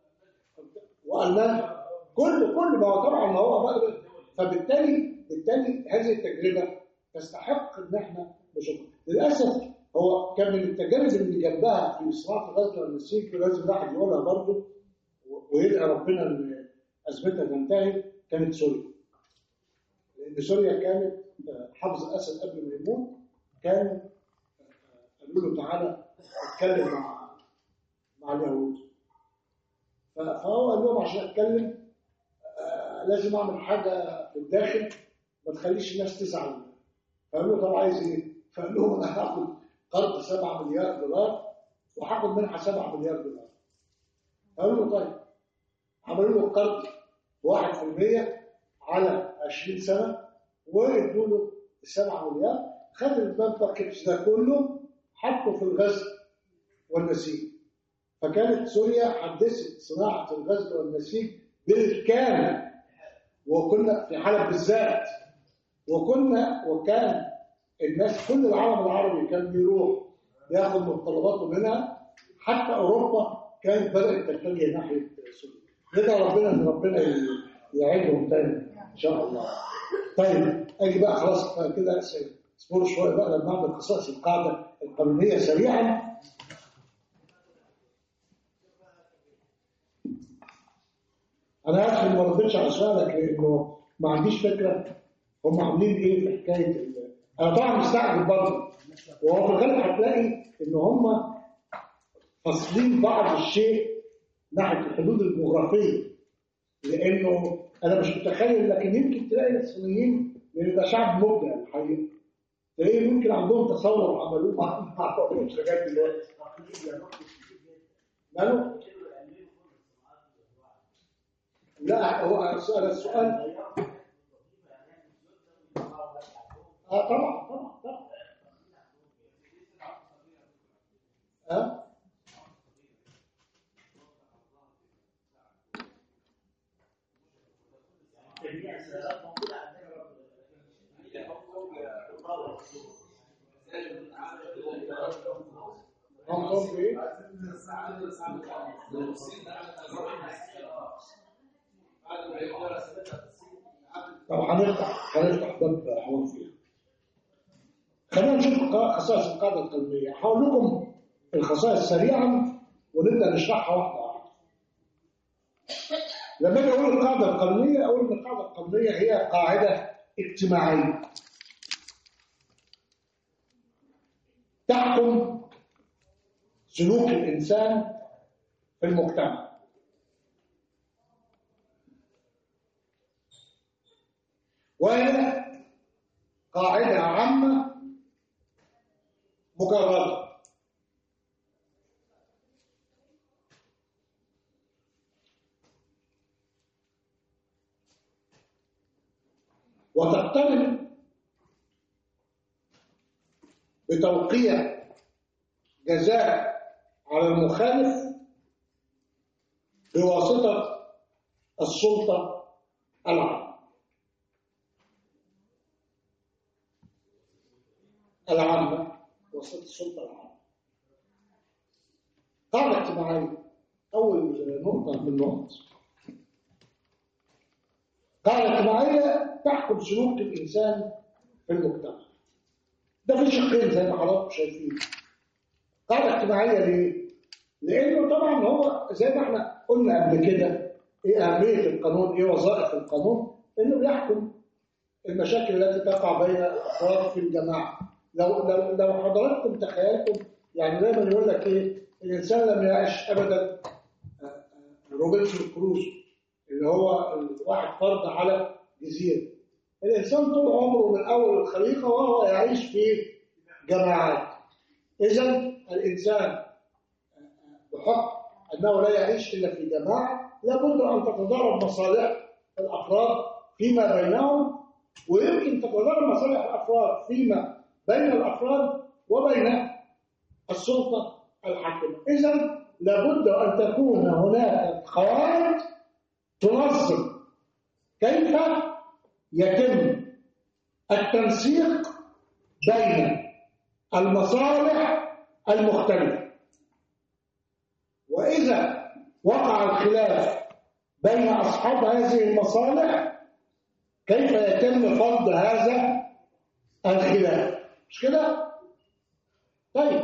والمانيا كل كل ما هو طبعا ما هو بقى فبالتالي بالتالي هذه التجربه تستحق ان احنا نشوفها للاسف هو كان من التجارب اللي جنبها في صناعه الغزل والنسيج لازم الواحد يقولها برضه ويدعي ربنا ان ازمتها تنتهي كانت سوريا لان سوريا كانت آه، حافظ الاسد قبل ما يموت كان آه، قالوا له تعالى اتكلم مع مع اليهود ف- فهو قال لهم عشان اتكلم آه، لازم اعمل حاجه في الداخل ما تخليش الناس تزعل فقالوا له طب عايز ايه؟ فقال لهم انا هاخد قرض 7 مليار دولار وهاخد منها 7 مليار دولار قالوا له طيب عملوا له قرض 1% على 20 سنه وادوا له 7 مليار خد الباب باكج ده كله حطه في الغزل والنسيج فكانت سوريا حدثت صناعه الغزل والنسيج بالكامل وكنا في حلب بالذات وكنا وكان الناس كل العالم العربي كان بيروح ياخد متطلباته منها حتى اوروبا كانت بدات تتجه ناحيه سوريا ندعي ربنا ان ربنا ي- يعيدهم تاني ان شاء الله طيب اجي بقى خلاص بقى كده اصبروا شويه بقى لما اعمل قصص القاعده القانونيه سريعا انا اسف إني ما ردتش على سؤالك لانه ما عنديش فكره هم عاملين ايه في حكايه ال- انا طبعا مستعجل برضه وهو في الغالب هتلاقي ان هم فاصلين بعض الشيء ناحيه الحدود الجغرافيه لانه انا مش متخيل لكن يمكن تلاقي الصينيين لان ده شعب مبدع الحقيقه تلاقي ممكن عندهم تصور عملوه ما ما عملوش لغايه دلوقتي ماله؟ لا هو السؤال السؤال اه طبعا طبعا طبعا ها هم قوم بايه؟ طب هنفتح هنفتح باب حوار فيها خلينا نشوف قا- خصائص القاعده القلبيه هقول لكم الخصائص سريعا ونبدا نشرحها واحده واحده لما اجي اقول القاعده القانونيه اقول ان القاعده القانونيه هي قاعده اجتماعيه تحكم سلوك الانسان في المجتمع وهي قاعده عامه مكرره وتقترن بتوقيع جزاء على المخالف بواسطة السلطة العامة العامة وسط السلطة العامة قاعدة اجتماعية أول نقطة من النقط قاعدة اجتماعية تحكم سلوك الإنسان في المجتمع ده في شقين زي ما حضراتكم شايفين قاعدة اجتماعية ليه؟ لأنه طبعا هو زي ما احنا قلنا قبل كده إيه أهمية القانون؟ إيه وظائف القانون؟ إنه بيحكم المشاكل التي تقع بين الأفراد في الجماعة لو لو لو حضراتكم تخيلتم يعني دايما يقول لك ايه الانسان لم يعش ابدا آه، آه، روبنسون كروزو اللي هو الواحد فرد على جزيره الانسان طول عمره من اول الخليقه وهو يعيش في جماعات اذا الانسان آه، بحكم انه لا يعيش الا في جماعه لابد ان تتضارب مصالح الافراد فيما بينهم ويمكن تتضارب مصالح الافراد فيما بين الافراد وبين السلطه الحاكمه اذا لابد ان تكون هناك قواعد تنظم كيف يتم التنسيق بين المصالح المختلفه واذا وقع الخلاف بين اصحاب هذه المصالح كيف يتم فرض هذا الخلاف مش كده طيب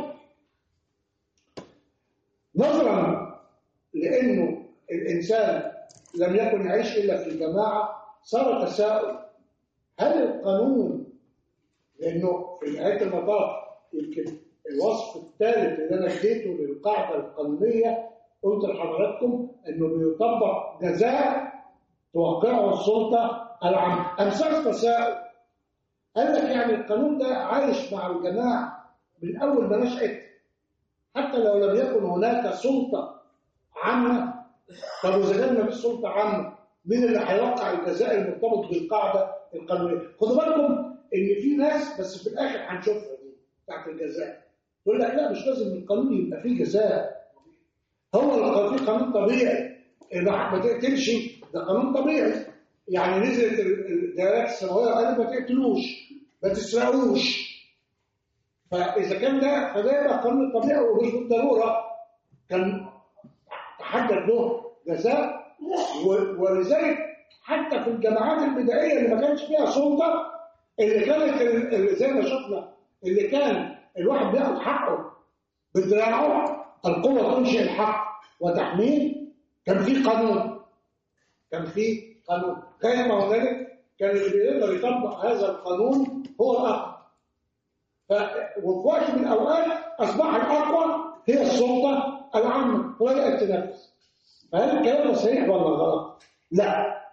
نظرا لانه الانسان لم يكن يعيش الا في جماعه صار تساؤل هل القانون لانه في نهايه المطاف يمكن الوصف الثالث اللي انا اديته للقاعده القانونيه قلت لحضراتكم انه بيطبق جزاء توقعه السلطه العامه امساس تساؤل قال لك يعني القانون ده عايش مع الجماعه من اول ما نشأت حتى لو لم يكن هناك سلطه عامه طب واذا كان مفيش سلطه عامه مين اللي هيوقع الجزاء المرتبط بالقاعده القانونيه؟ خدوا بالكم ان في ناس بس في الاخر هنشوفها دي بتاعت الجزاء تقول لك لا مش لازم القانون يبقى فيه جزاء هو القانون في قانون طبيعي ما تقتلش ده قانون طبيعي يعني نزلت الدائرات السماويه وقالت ما تقتلوش ما تسرقوش فاذا كان ده فده يبقى قانون الطبيعي ومش بالضروره كان تحدد له جزاء و- ولذلك حتى في الجماعات البدائيه اللي ما كانش فيها سلطه اللي كانت ال- اللي زي ما شفنا اللي كان الواحد بياخد حقه بدراعه القوه تنشئ الحق وتحميه كان في قانون كان في قانون غير ما هنالك كان اللي بيقدر يطبق هذا القانون هو الاقوى ف- وفي وقت من الاوقات اصبح الاقوى هي السلطه العامه وبدات تنفذ فهل الكلام ده صحيح ولا غلط؟ لا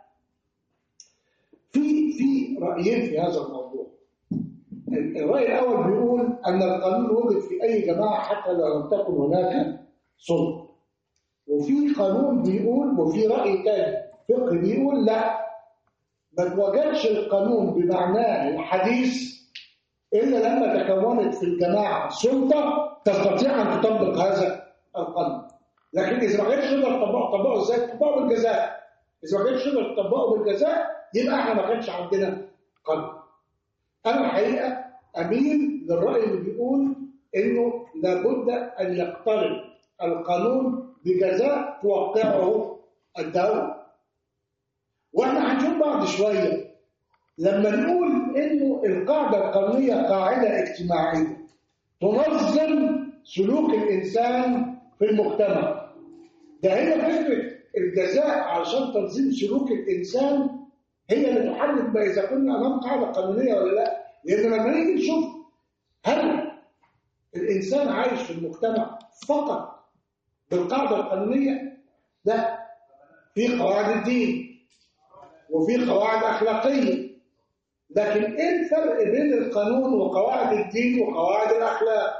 في في رايين في هذا الموضوع الراي الاول بيقول ان القانون وجد في اي جماعه حتى لو لم تكن هناك سلطه وفي قانون بيقول وفي راي تاني فقه بيقول لا ما توجدش القانون بمعناه الحديث الا لما تكونت في الجماعه سلطه تستطيع ان تطبق هذا القانون لكن اذا ما كانتش تقدر تطبقه تطبقه ازاي؟ تطبقه بالجزاء اذا ما كانتش تقدر تطبقه بالجزاء يبقى احنا ما كانش عندنا قانون انا الحقيقه اميل للراي اللي بيقول انه لابد ان يقترن القانون بجزاء توقعه الدوله واحنا هنشوف بعد شويه لما نقول انه القاعده القانونيه قاعده اجتماعيه تنظم سلوك الانسان في المجتمع ده هي فكره الجزاء علشان تنظيم سلوك الانسان هي اللي تحدد ما اذا كنا امام قاعده قانونيه ولا لا لان لما نيجي نشوف هل الانسان عايش في المجتمع فقط بالقاعده القانونيه لا في قواعد الدين وفي قواعد اخلاقيه لكن ايه الفرق بين القانون وقواعد الدين وقواعد الاخلاق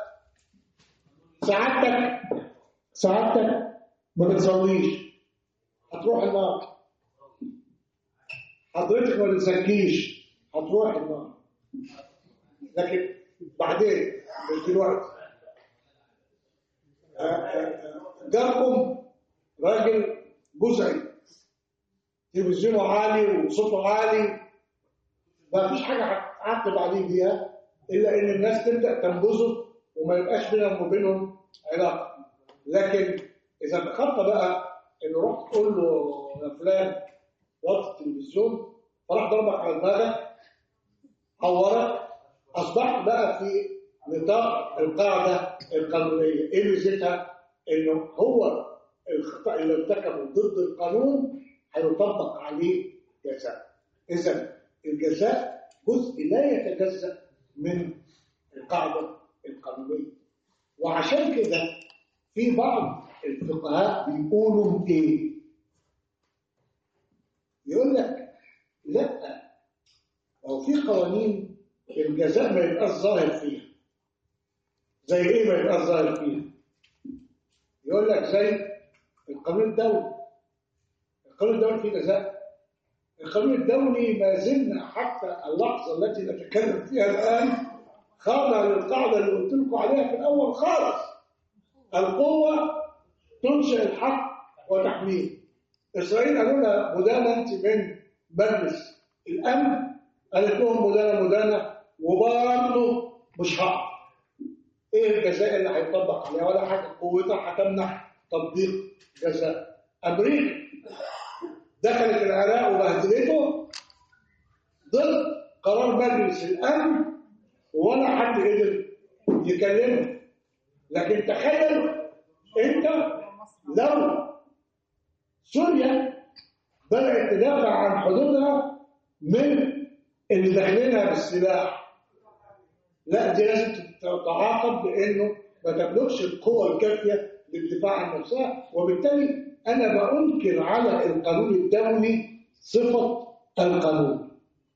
سعادتك سعادتك ما بتصليش هتروح النار حضرتك ما بتزكيش هتروح النار لكن بعدين مش دلوقتي آه، آه، آه، جاركم راجل جزئي تلفزيونه عالي وصوته عالي ما فيش حاجه هتعاقب عليه بيها الا ان الناس تبدا تنبذه وما يبقاش بينهم وبينهم علاقه لكن اذا دخلت بقى انه رحت تقول له يا فلان وقت التلفزيون فراح ضربك على دماغك عورك اصبحت بقى في نطاق القاعده القانونيه ايه ميزتها؟ انه هو الخطا اللي ارتكبه ضد القانون هيطبق عليه جزاء اذا الجزاء جزء لا يتجزا من القاعده القانونيه وعشان كده في بعض الفقهاء بيقولوا ايه يقول لك لا هو في قوانين الجزاء ما يبقاش ظاهر فيها زي ايه ما يبقاش ظاهر فيها يقول لك زي القانون الدولي القانون الدولي فيه جزاء القانون الدولي ما زلنا حتى اللحظه التي نتكلم فيها الان خاضع للقاعده اللي قلت لكم عليها في الاول خالص القوه تنشئ الحق وتحميه اسرائيل قالوا لها مدانه انت من مجلس الامن قالت لهم مدانه مدانه وبرضه مش حق ايه الجزاء اللي هيطبق عليها ولا حاجه قوتها هتمنع تطبيق جزاء امريكا دخلت العراق وبهدلته ضد قرار مجلس الامن ولا حد قدر يكلمه لكن تخيل انت لو سوريا بدات تدافع عن حدودها من اللي داخلينها بالسلاح لا دي لازم تتعاقب بانه ما تملكش القوه الكافيه للدفاع عن نفسها وبالتالي انا بانكر على القانون الدولي صفه القانون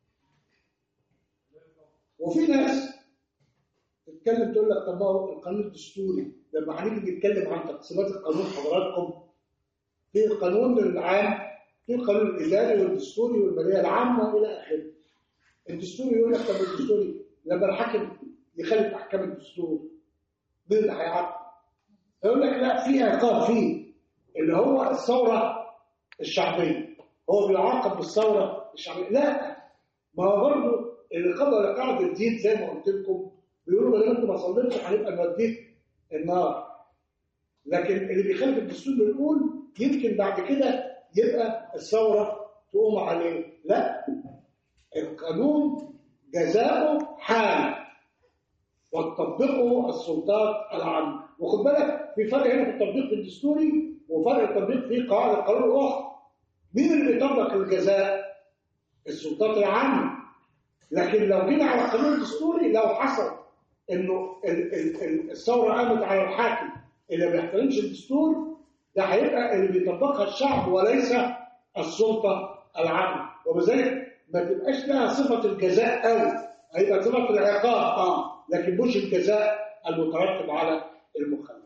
وفي ناس تتكلم تقول لك طب ما هو القانون الدستوري لما هنيجي نتكلم عن تقسيمات القانون حضراتكم في القانون العام في القانون الاداري والدستوري والماليه العامه الى اخره الدستوري يقول لك طب الدستوري لما الحاكم يخالف احكام الدستور مين اللي هيعاقب؟ يقول لك لا في عقاب فيه اللي هو الثوره الشعبيه هو بيعاقب بالثوره الشعبيه لا ما هو برضه اللي قضى قاعده الدين زي ما قلت لكم بيقولوا ما دام انت ما صليتش هنبقى نوديك النار لكن اللي بيخالف الدستور بنقول يمكن بعد كده يبقى الثوره تقوم عليه لا القانون جزاؤه حال وتطبقه السلطات العامة وخد بالك في فرق هنا في التطبيق الدستوري وفرق التطبيق في قواعد القانون الأخرى مين اللي بيطبق الجزاء؟ السلطات العامة لكن لو جينا على القانون الدستوري لو حصل انه ال- ال- ال- الثوره قامت على الحاكم اللي ما بيحترمش الدستور ده هيبقى اللي بيطبقها الشعب وليس السلطه العامه وبذلك ما تبقاش لها صفه الجزاء قوي هيبقى صفه العقاب اه لكن مش الجزاء المترتب على المخالفه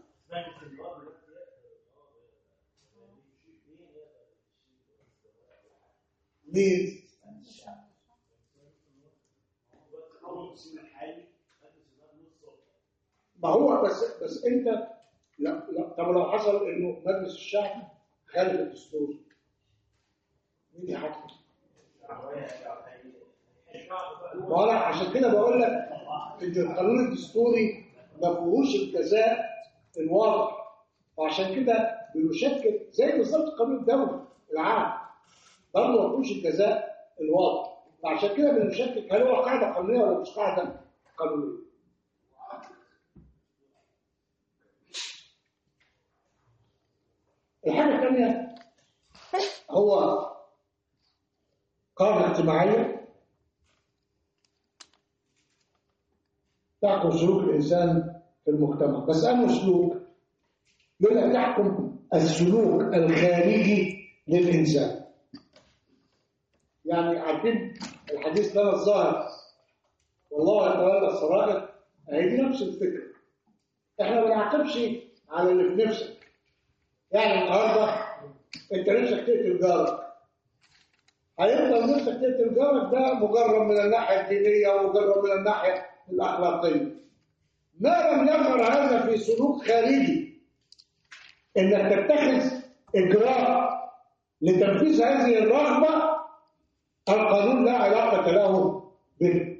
مين ما هو بس بس انت لا لا طب لو حصل انه مجلس الشعب خالف الدستور مين يحكم؟ ما انا عشان كده بقول لك ان القانون الدستوري ما فيهوش الجزاء الواضح وعشان كده بيشكل زي بالظبط القانون الدولي العام برضه ما فيهوش الجزاء الواضح فعشان كده بنشكك هل هو قاعده قانونيه ولا مش قاعده قانونيه الحاجة الثانية هو قاعدة اجتماعية تحكم سلوك الإنسان في المجتمع بس أنه سلوك يقول لك تحكم السلوك الخارجي للإنسان يعني عارفين الحديث لنا الظاهر والله يتولى السرائر هي دي نفس الفكرة احنا ما بنعاقبش على اللي في نفسك يعني النهارده انت نفسك تقتل جارك هيفضل نفسك تقتل جارك ده مجرد من الناحيه الدينيه ومجرد من الناحيه الاخلاقيه ما لم يظهر هذا في سلوك خارجي انك تتخذ اجراء لتنفيذ هذه الرغبة القانون لا علاقة له به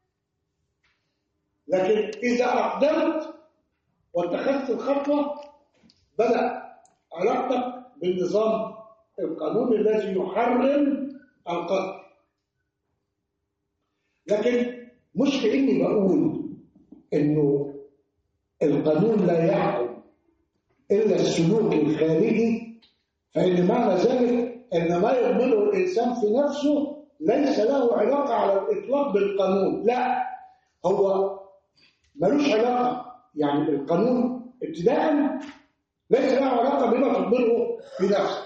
لكن إذا أقدمت واتخذت الخطوة بدأ علاقتك بالنظام القانوني الذي يحرم القتل لكن مش كأني بقول إنه القانون لا يحكم إلا السلوك الخارجي فإن معنى ذلك أن ما يضمنه الإنسان في نفسه ليس له علاقة على الإطلاق بالقانون لا هو ملوش علاقة يعني القانون ابتداء ليس له علاقة بما تضمنه في نفسك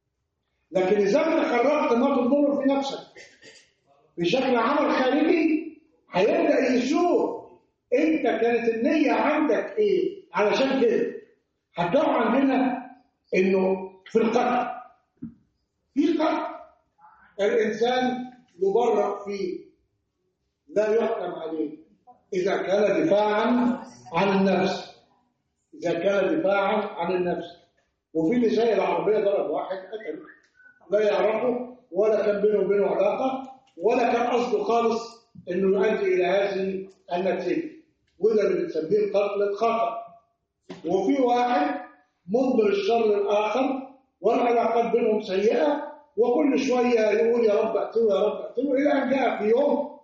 لكن إذا أنت خرجت ما تضمنه في نفسك بشكل عمل خارجي هيبدأ يشوف أنت كانت النية عندك إيه علشان كده هتلاقوا عندنا إنه في القتل في قتل الإنسان يبرأ فيه لا يحكم عليه إذا كان دفاعا عن النفس إذا كان دفاعا عن النفس وفي لسان العربية ضرب واحد قتل لا يعرفه ولا كان بينه وبينه علاقة ولا كان قصده خالص إنه يؤدي إلى هذه النتيجة وده اللي بنسميه القتل الخطأ وفي واحد منظر الشر الآخر والعلاقات بينهم سيئة وكل شوية يقول يا رب اقتله يا رب اقتله إلى أن جاء في يوم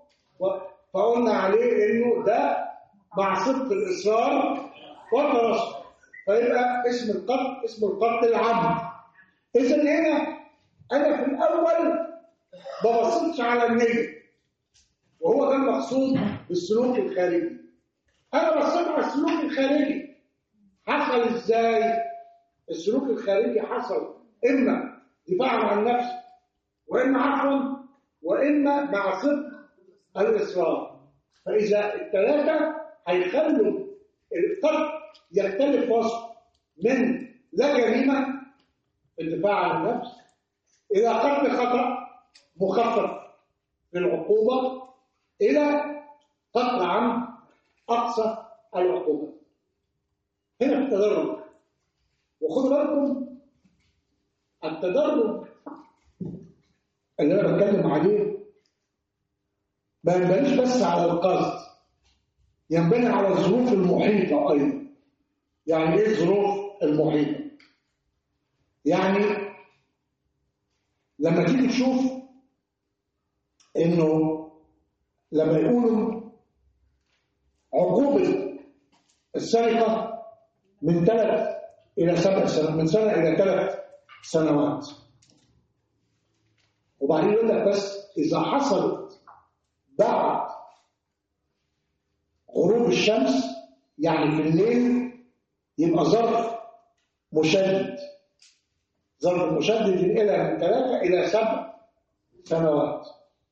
فقلنا عليه إنه ده مع صدق الإصرار والترصد فيبقى اسم القتل اسم القتل العمد إذا هنا أنا في الأول ما بصيتش على النية وهو ده المقصود بالسلوك الخارجي أنا بصيت على السلوك الخارجي حصل إزاي؟ السلوك الخارجي حصل إما دفاعا عن النفس وإما عفوا وإما مع صدق الإصرار فإذا الثلاثة هيخلوا القتل يختلف وصف من لا جريمة الدفاع عن النفس إلى قتل خطأ مخفف في العقوبة إلى قتل عن أقصى العقوبة هنا التدرج وخدوا بالكم التدرج اللي أنا بتكلم عليه ما ينبنيش بس على القصد ينبني على الظروف المحيطة أيضا يعني إيه الظروف المحيطة؟ يعني لما تيجي تشوف إنه لما يقولوا عقوبة السرقة من ثلاث إلى سبع سنوات من سنة إلى ثلاث سنوات وبعدين يقول لك بس إذا حصلت بعد غروب الشمس يعني في الليل يبقى ظرف مشدد ظرف مشدد إلى من ثلاثة إلى سبع سنوات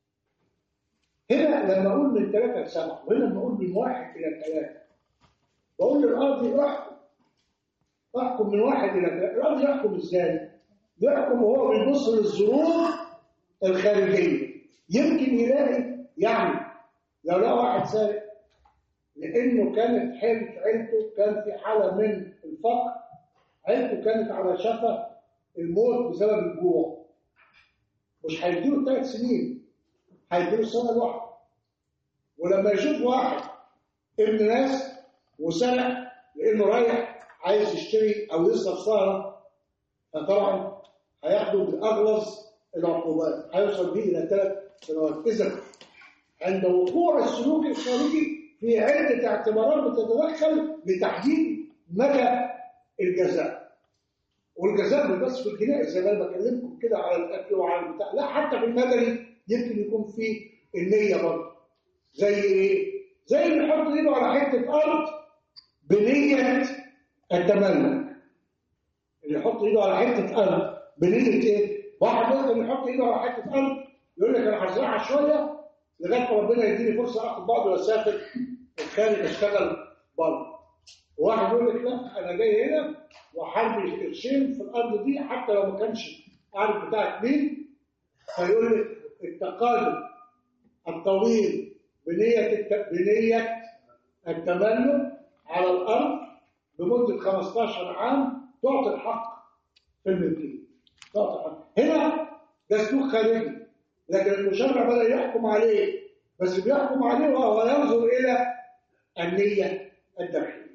هنا لما أقول من ثلاثة لسبعة وهنا لما أقول من واحد إلى ثلاثة بقول للقاضي احكم احكم من واحد إلى ثلاثة القاضي يحكم إزاي؟ يحكم وهو بيبص للظروف الخارجية يمكن يلاقي يعني لو لقى واحد سارق لأنه كانت حالة عيلته كان في حالة من الفقر عيلته كانت على شفا الموت بسبب الجوع مش هيديله ثلاث سنين هيديله سنة الواحدة ولما يشوف واحد ابن ناس وسرق لأنه رايح عايز يشتري أو يصرف سهرة فطبعا هياخده بأغلظ العقوبات هيوصل بيه إلى ثلاث سنوات إذا عند وقوع السلوك الخارجي في عدة اعتبارات بتتدخل لتحديد مدى الجزاء والجزاء مش بس في الجنائي زي ما انا بكلمكم كده على الاكل وعلى البتاع لا حتى في المدني يمكن يكون في النيه برضه زي ايه؟ زي اللي يحط ايده على حته ارض بنيه التملك اللي يحط ايده على حته ارض بنيه ايه؟ واحد يقدر يحط ايده على حته ارض يقول لك انا هزرعها شويه لغايه ما ربنا يديني فرصه اخد بعض واسافر الخارج اشتغل بره واحد يقول لك لا انا جاي هنا وحربي قرشين في الارض دي حتى لو ما كانش عارف بتاعك مين فيقول لك التقادم الطويل بنية الت... بنية التملك على الأرض لمدة 15 عام تعطي الحق في الملكية تعطي الحق هنا ده سلوك خارجي لكن المشرع بدأ يحكم عليه بس بيحكم عليه وهو ينظر إلى النية الداخلية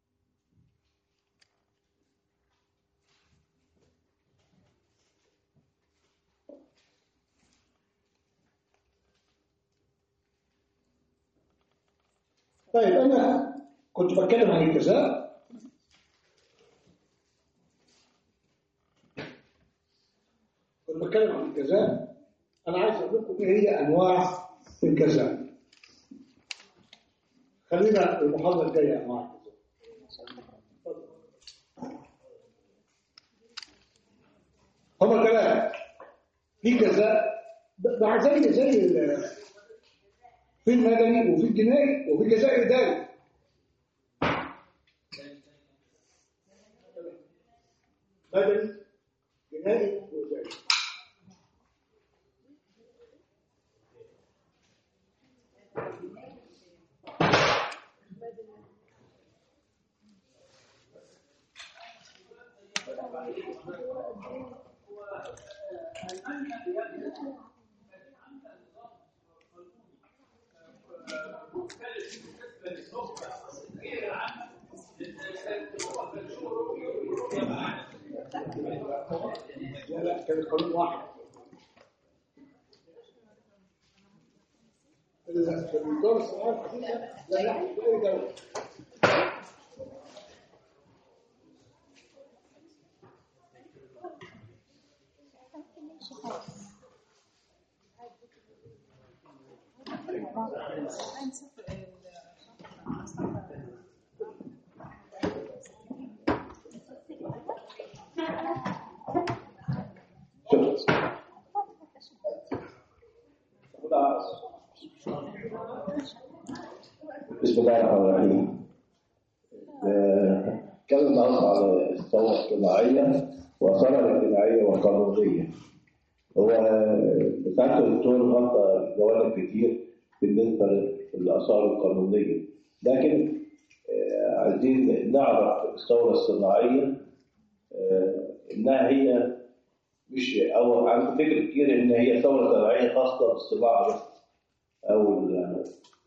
طيب أنا كنت بتكلم عن الجزاء كنت بتكلم عن الجزاء أنا عايز أقول لكم إيه هي أنواع الجزاء خلينا المحاضرة الجاية أنواع الجزاء هما ثلاثة في جزاء مع زي زي ال- في المدني وفي الجنائي وفي الجزاء الإداري مدني جنائي وإداري لا لا كان القانون واحد لا كان الدور الصناعي الحديثة لا يحدث بأي دولة بسم الله الرحمن الرحيم آه، كان النهارده على الثوره الاجتماعيه واثارها الاجتماعيه والقانونيه هو بتاعت الدكتور غطى جوانب كتير بالنسبه للاثار القانونيه لكن آه، عايزين نعرف الثوره الصناعيه آه، انها هي مش او عندي فكر كتير ان هي ثوره صناعيه خاصه بالصناعه بس او ال-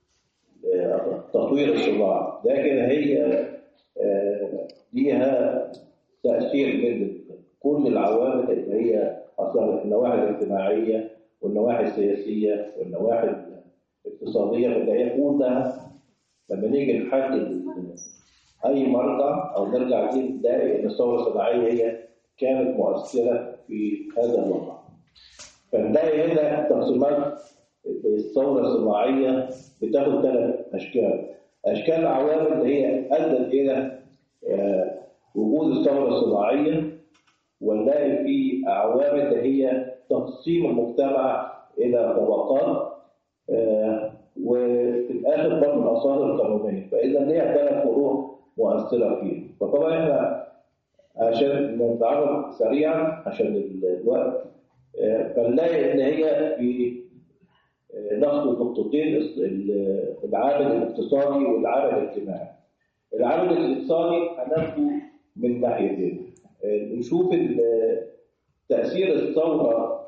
تطوير الصناعة لكن هي آه، ليها تأثير من كل العوامل اللي هي أصلا النواحي الاجتماعية والنواحي السياسية والنواحي الاقتصادية فاللي هي كلها لما نيجي نحدد أي مرجع أو نرجع دي نلاقي إن الثورة الصناعية هي كانت مؤثرة في هذا الوضع. فنلاقي هنا تقسيمات الثورة الصناعية بتاخد ثلاث أشكال أشكال عوامل اللي هي أدت إلى آه، وجود الثورة الصناعية ونلاقي في عوامل اللي هي تقسيم المجتمع إلى طبقات آه، وفي الآخر برضه الآثار القانونية فإذا ليها ثلاث فروع مؤثرة فيها فطبعا إحنا عشان نتعرف سريعا عشان الوقت آه، فنلاقي إن هي في ناخد نقطتين العامل الاقتصادي والعامل الاجتماعي. العامل الاقتصادي هناخده من ناحيتين. نشوف ال- تأثير الثورة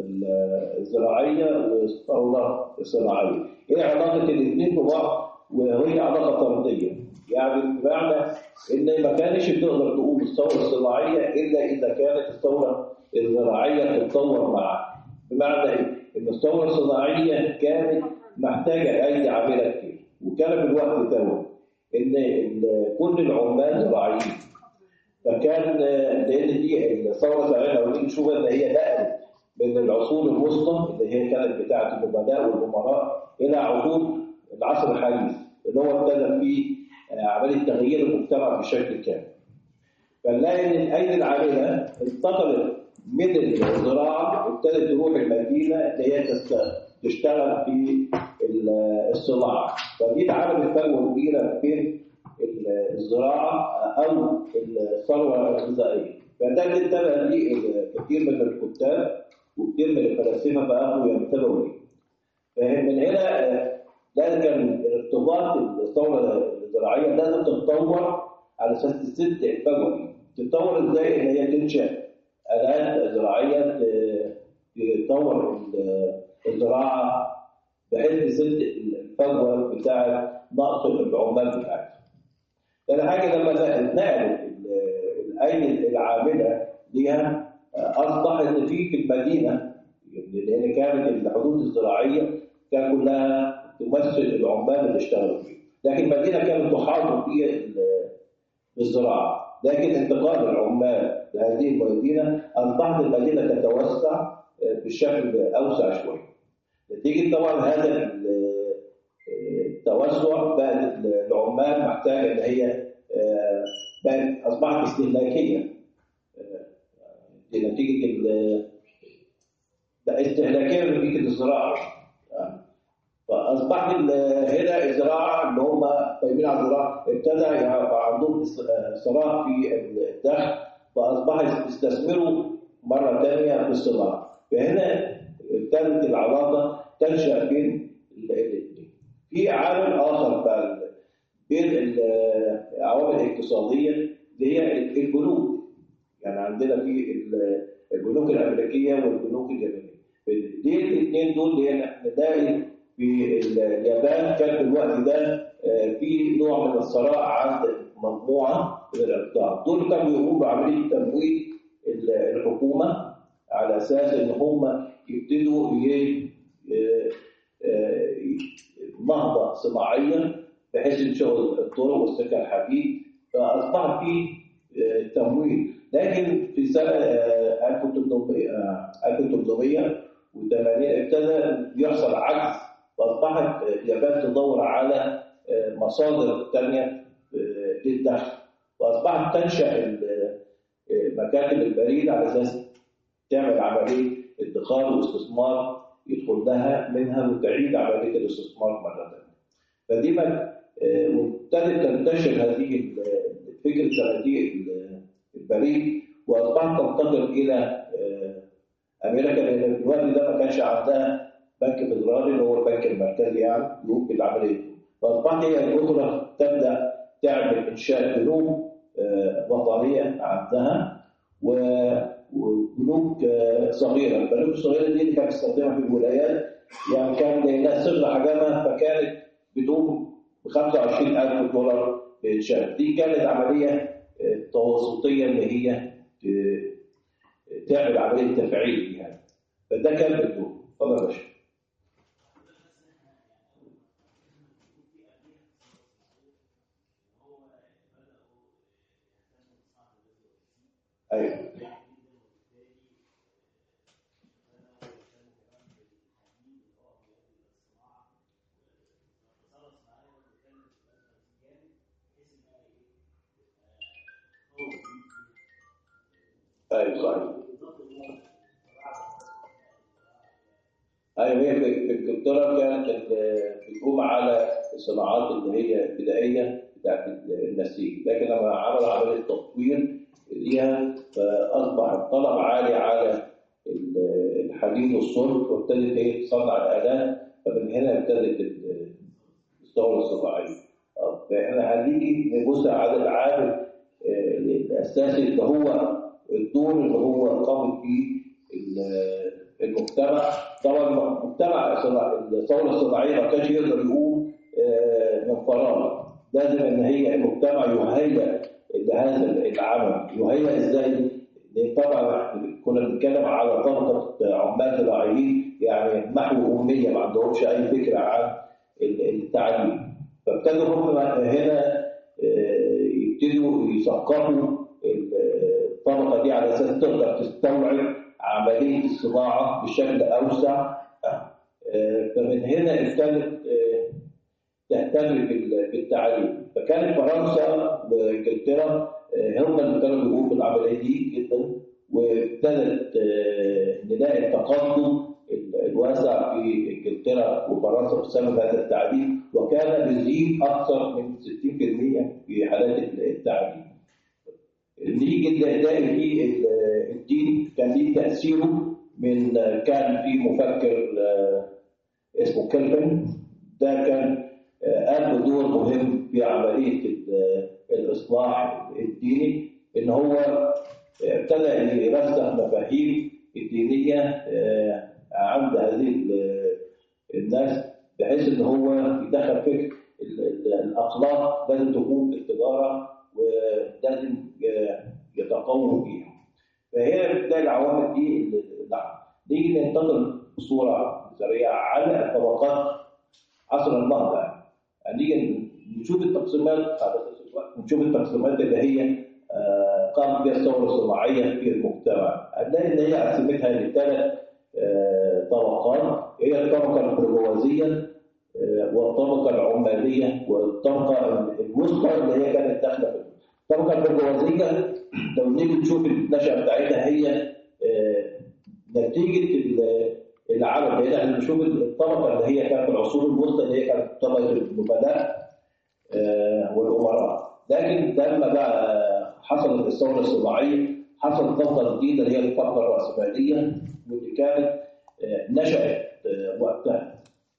الزراعية والثورة الصناعية. ايه علاقة الاثنين ببعض وهي علاقة طردية. يعني بمعنى ان ما كانش تقدر تقول الثورة الصناعية الا اذا كانت الثورة الزراعية تتطور معها. بمعنى ايه؟ ان الثوره الصناعيه كانت محتاجه ايدي عامله كتير وكان في الوقت ده ان ال- كل العمال زراعيين فكان لان دي الثوره الصناعيه لو نيجي نشوف ان هي نقلت من العصور الوسطى اللي هي كانت بتاعه النبلاء والامراء الى عصور العصر الحديث اللي هو ابتدى فيه عمليه تغيير المجتمع بشكل كامل. فنلاقي ان الايدي العامله انتقلت من الزراعه وابتدت تروح المدينه اللي هي تست- تشتغل في ال- الصناعه فدي عملت فجوه كبيره بين ال- الزراعه او الثروه الغذائيه فده اللي انتبه ليه كثير من الكتاب وكثير من الفلاسفه فاخذوا ينتبهوا ليه فمن هنا آه، لازم ارتباط الثوره الزراعيه لازم تتطور على اساس تسد الفجوه دي تتطور ازاي ان هي تنشا آلات زراعية ت- تطور ال- الزراعة بحيث تسد الفجوة بتاعة نقص العمال بتاعتها. تاني حاجة لما نقلت ال- الأيدي العاملة ليها أصبح إن في في المدينة لأن كانت الحدود الزراعية كان كلها تمثل العمال اللي اشتغلوا فيها. لكن المدينة كانت تحاط في بالزراعة لكن انتقال العمال لهذه المدينة أصبحت المدينة تتوسع بشكل أوسع شوية نتيجة طبعا هذا ال- التوسع بقت العمال محتاجة إن هي آه، بقت أصبحت استهلاكية آه، دي نتيجة ال- بقى استهلاكية نتيجة الزراعة آه. فاصبح ال- هنا الزراعه اللي هم قايمين على الزراعه ابتدى يبقى عندهم إس- آه، صراع في الدخل فاصبح يستثمروا مره ثانيه في الصناعه فهنا ابتدت العلاقه تنشا بين الاثنين في عامل اخر بقى ال- بين ال- العوامل الاقتصاديه اللي هي البنوك يعني عندنا في ال- البنوك الامريكيه والبنوك اليابانيه دي الاثنين دول اللي هي نلاقي في اليابان كان في الوقت ده آه، في نوع من الصراع عند مجموعه من الاقطاع دول كانوا بيقوموا بعمليه تمويل ال- الحكومه على اساس ان هم يبتدوا ي- آه، آه، نهضه صناعيه بحيث ينشئوا الطرق والسكك الحديد فاصبح في آه، تمويل لكن في سنه آه، 1800 آه، 1880 ابتدى يحصل عجز فاصبحت اليابان تدور على آه، مصادر ثانيه آه، للدخل واصبحت تنشا ال- آه، مكاتب البريد على اساس تعمل عمليه ادخار واستثمار يدخل لها منها وتعيد عمليه الاستثمار مره ثانيه. فدي ما آه، وابتدت تنتشر هذه ال- فكره صناديق ال- البريد واصبحت تنتقل الى آه، امريكا لان في الوقت ده ما كانش عندها بنك فيدرالي اللي هو البنك المركزي يعني يقوم بالعمليه دي. فاصبحت هي الاخرى تبدا تعمل انشاء بنوك آه، وطنيه عندها و- وبنوك آه، صغيره، البنوك الصغيره دي اللي كانت بتستخدمها في الولايات يعني كان لانها صغر حجمها فكانت بتقوم ب 25000 دولار للشهر، دي كانت عمليه آه، توسطيه ان هي آه، تعمل عمليه تفعيل يعني فده كان بالدور اتفضل يا باشا ايوه ايوه صحيح ايوه هي في في انجلترا كانت ال- بتقوم على الصناعات اللي هي البدائيه بتاعت النسيج لكن لما عملوا عمليه تطوير ليها فاصبح الطلب عالي على ال- الحديد والصلب وابتدت هي تصنع الالات فمن هنا ابتدت ال- الثوره الصناعيه آه، فاحنا هنيجي نبص على العامل آه، الاساسي اللي هو الدور اللي هو قام فيه ال- المجتمع طبعا المجتمع الصناعي- الثوره الصناعيه ما كانش يقدر يقوم آه، من فراغ لازم ان هي المجتمع يهيئ لهذا العمل يهيئ ازاي؟ لان طبعا كنا بنتكلم على طبقه عمال زراعيين يعني محو اميه ما عندهمش اي فكره عن التعليم فابتدوا هم هنا آه، يبتدوا يثقفوا الطبقه دي على اساس تقدر تستوعب عمليه الصناعه بشكل اوسع آه، فمن هنا ابتدت آه، تهتم بال- بالتعليم فكانت فرنسا وانجلترا آه، هم اللي كانوا بيقوموا بالعمليه دي جدا وابتدت آه، نلاقي التقدم ال- الواسع في انجلترا وفرنسا بسبب هذا التعليم وكان بيزيد اكثر من 60% في حالات التعليم. نيجي نلاقي في ال- الدين كان ليه تاثيره من كان في مفكر آه، اسمه كلفن ده كان آه، قام بدور مهم في عمليه ال- الاصلاح الديني ان هو ابتدى يرسخ مفاهيم الدينيه آه، عند هذه ال- الناس بحيث ان هو يدخل فكر ال- ال- الاخلاق لازم تكون في التجاره ولازم آه، يتقووا فيها. فهي بتلاقي العوامل دي اللي- نعم نيجي ننتقل بصوره سريعه على طبقات عصر النهضه يعني نيجي نشوف التقسيمات على اساس الوقت نشوف التقسيمات اللي هي آه، قامت بها الثوره الصناعيه في المجتمع هنلاقي ان هي قسمتها لثلاث آه، طبقات هي الطبقه البرجوازيه آه، والطبقه العماليه والطبقه الوسطى اللي هي كانت داخله في الطبقه البرجوازيه لو نيجي نشوف النشأة بتاعتها هي آه، نتيجة ال- العالم بعيد عن نشوف الطبقة اللي هي كانت في العصور الوسطى اللي هي كانت طبقة النبلاء آه، والأمراء لكن لما بقى حصلت الثورة الصناعية حصلت طبقة جديدة اللي هي الطبقة الرأسمالية واللي كانت آه، نشأت آه، وقتها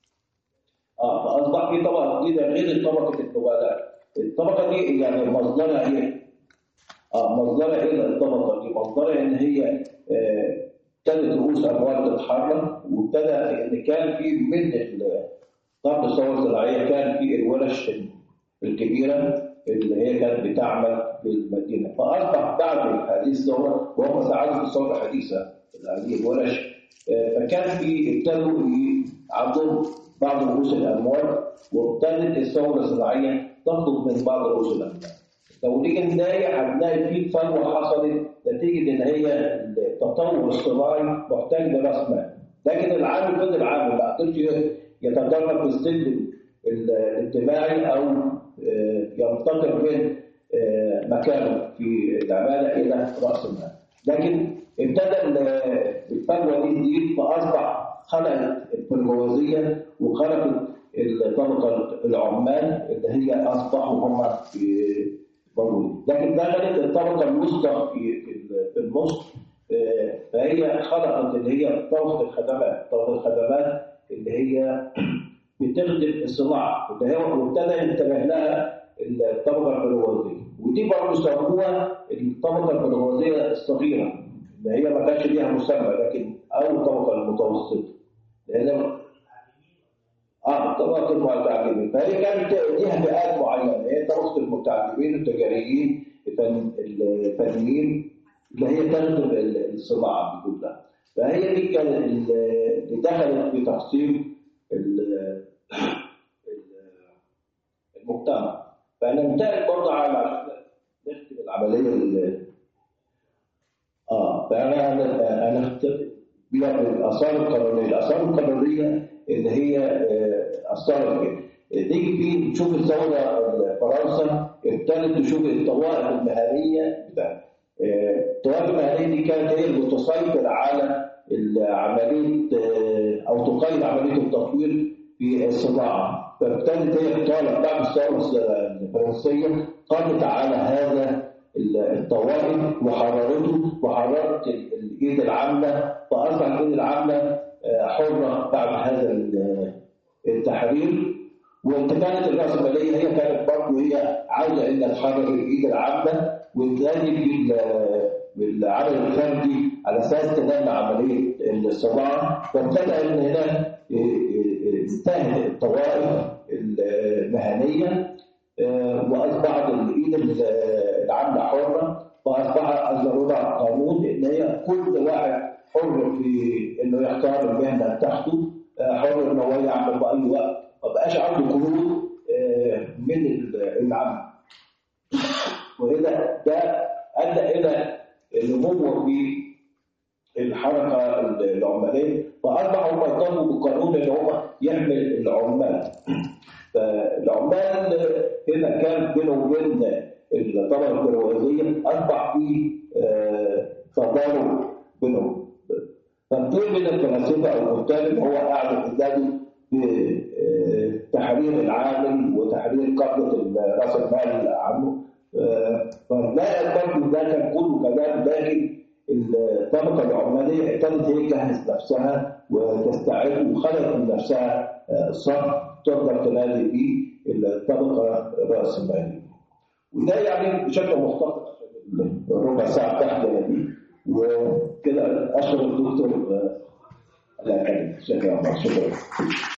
اه فأصبح في طبقة جديدة غير طبقة النبلاء الطبقة دي يعني مصدرها هي اه مصدرها ايه الطبقه دي؟ مصدرها ان هي آه، ابتدت رؤوس اموال تتحرك وابتدى ان كان في من ال- قبل الثوره الزراعيه كان في الورش الكبيره اللي هي كانت بتعمل في المدينه فاصبح بعد هذه الثوره وهم ساعدوا في الثوره الحديثه هذه الورش آه، فكان في ابتدوا ي- عندهم بعض رؤوس الاموال وابتدت الثوره الزراعيه تطلب من بعض رؤوس الاموال لو نيجي نلاقي هنلاقي في فجوه حصلت نتيجه ان هي التطور الصناعي محتاج لراس مال لكن العامل فضل عامل ما قدرش يتدرب في السلم الاجتماعي او آه، ينتقل من آه، مكانه في العماله الى راس المال لكن ابتدى ال- الفجوه دي تزيد فاصبح خلقت البرجوازيه وخلقت الطبقه العمال اللي هي اصبحوا هم في موجود لكن دخلت الطبقه الوسطى في في في النص آه، فهي خلقت اللي هي طبقه الخدمات طبقه الخدمات اللي هي بتخدم الصناعه اللي هي وابتدى ينتبه لها الطبقه البرجوازيه ودي برضه سموها الطبقه البرجوازيه الصغيره اللي هي ما كانش ليها مسمى لكن او الطبقه المتوسطه لان اه طبقه المتعلمين فهي كانت ليها فئات معينه هي طبقه المتعلمين التجاريين الفن- الفنيين اللي هي تخدم ال- الصناعه كلها فهي دي كانت ال- اللي دخلت في تقسيم ال- ال- المجتمع فننتقل برضه على عشان نختم العمليه ال- اه فانا انا انا اخترت بيها الاثار القانونيه، الاثار القانونيه اللي هي آه، اثرت كده. تيجي في تشوف الثوره فرنسا ابتدت تشوف الطوائف المهنيه بتاعتها. آه، الطوائف المهنيه دي كانت هي اللي بتسيطر على عمليه آه، او تقيد عمليه التطوير في الصناعه. فابتدت هي تطالب بعد الثوره الفرنسيه قضت على هذا الطوائف وحررته وحررت الايد العامله فاصبحت الايد العامله آه، حره بعد هذا ال- التحرير وانت كانت الراسماليه هي كانت برضه هي عاوزه ان تحرر الايد العامه وتنادي بال- بالعمل الفردي على اساس تنمي عمليه الصناعه فابتدى ان هنا انتهت الطوائف المهنيه آه، واصبحت الايد ال- العامله حره فاصبح اصدروا لها قانون ان هي كل واحد حر في انه يختار المهنه بتاعته آه، حر ان هو يعمل باي وقت ما بقاش عنده قيود آه، من ال- العمل وهنا ده ادى الى النمو في الحركه العماليه فاصبحوا هم يطالبوا بقانون ان هم يحمل العمال فالعمال هنا كان بينهم وبين الطبقه البرجوازيه اصبح في آه، تضارب بينهم فكثير من الفلاسفه او الكتاب اللي هو قاعد يحددوا بتحرير العامل وتحرير قبضه راس المال عنه آه، فنلاقي برضه ده كان كله كلام لكن الطبقه العماليه ابتدت هي تجهز نفسها وتستعد وخلقت من نفسها آه، صف تقدر تنادي بيه الطبقه الراسماليه. وده يعني بشكل مختصر الربع ساعه بتاعتنا دي وكده اشكر الدكتور آه، الاكاديمي شكرا شكرا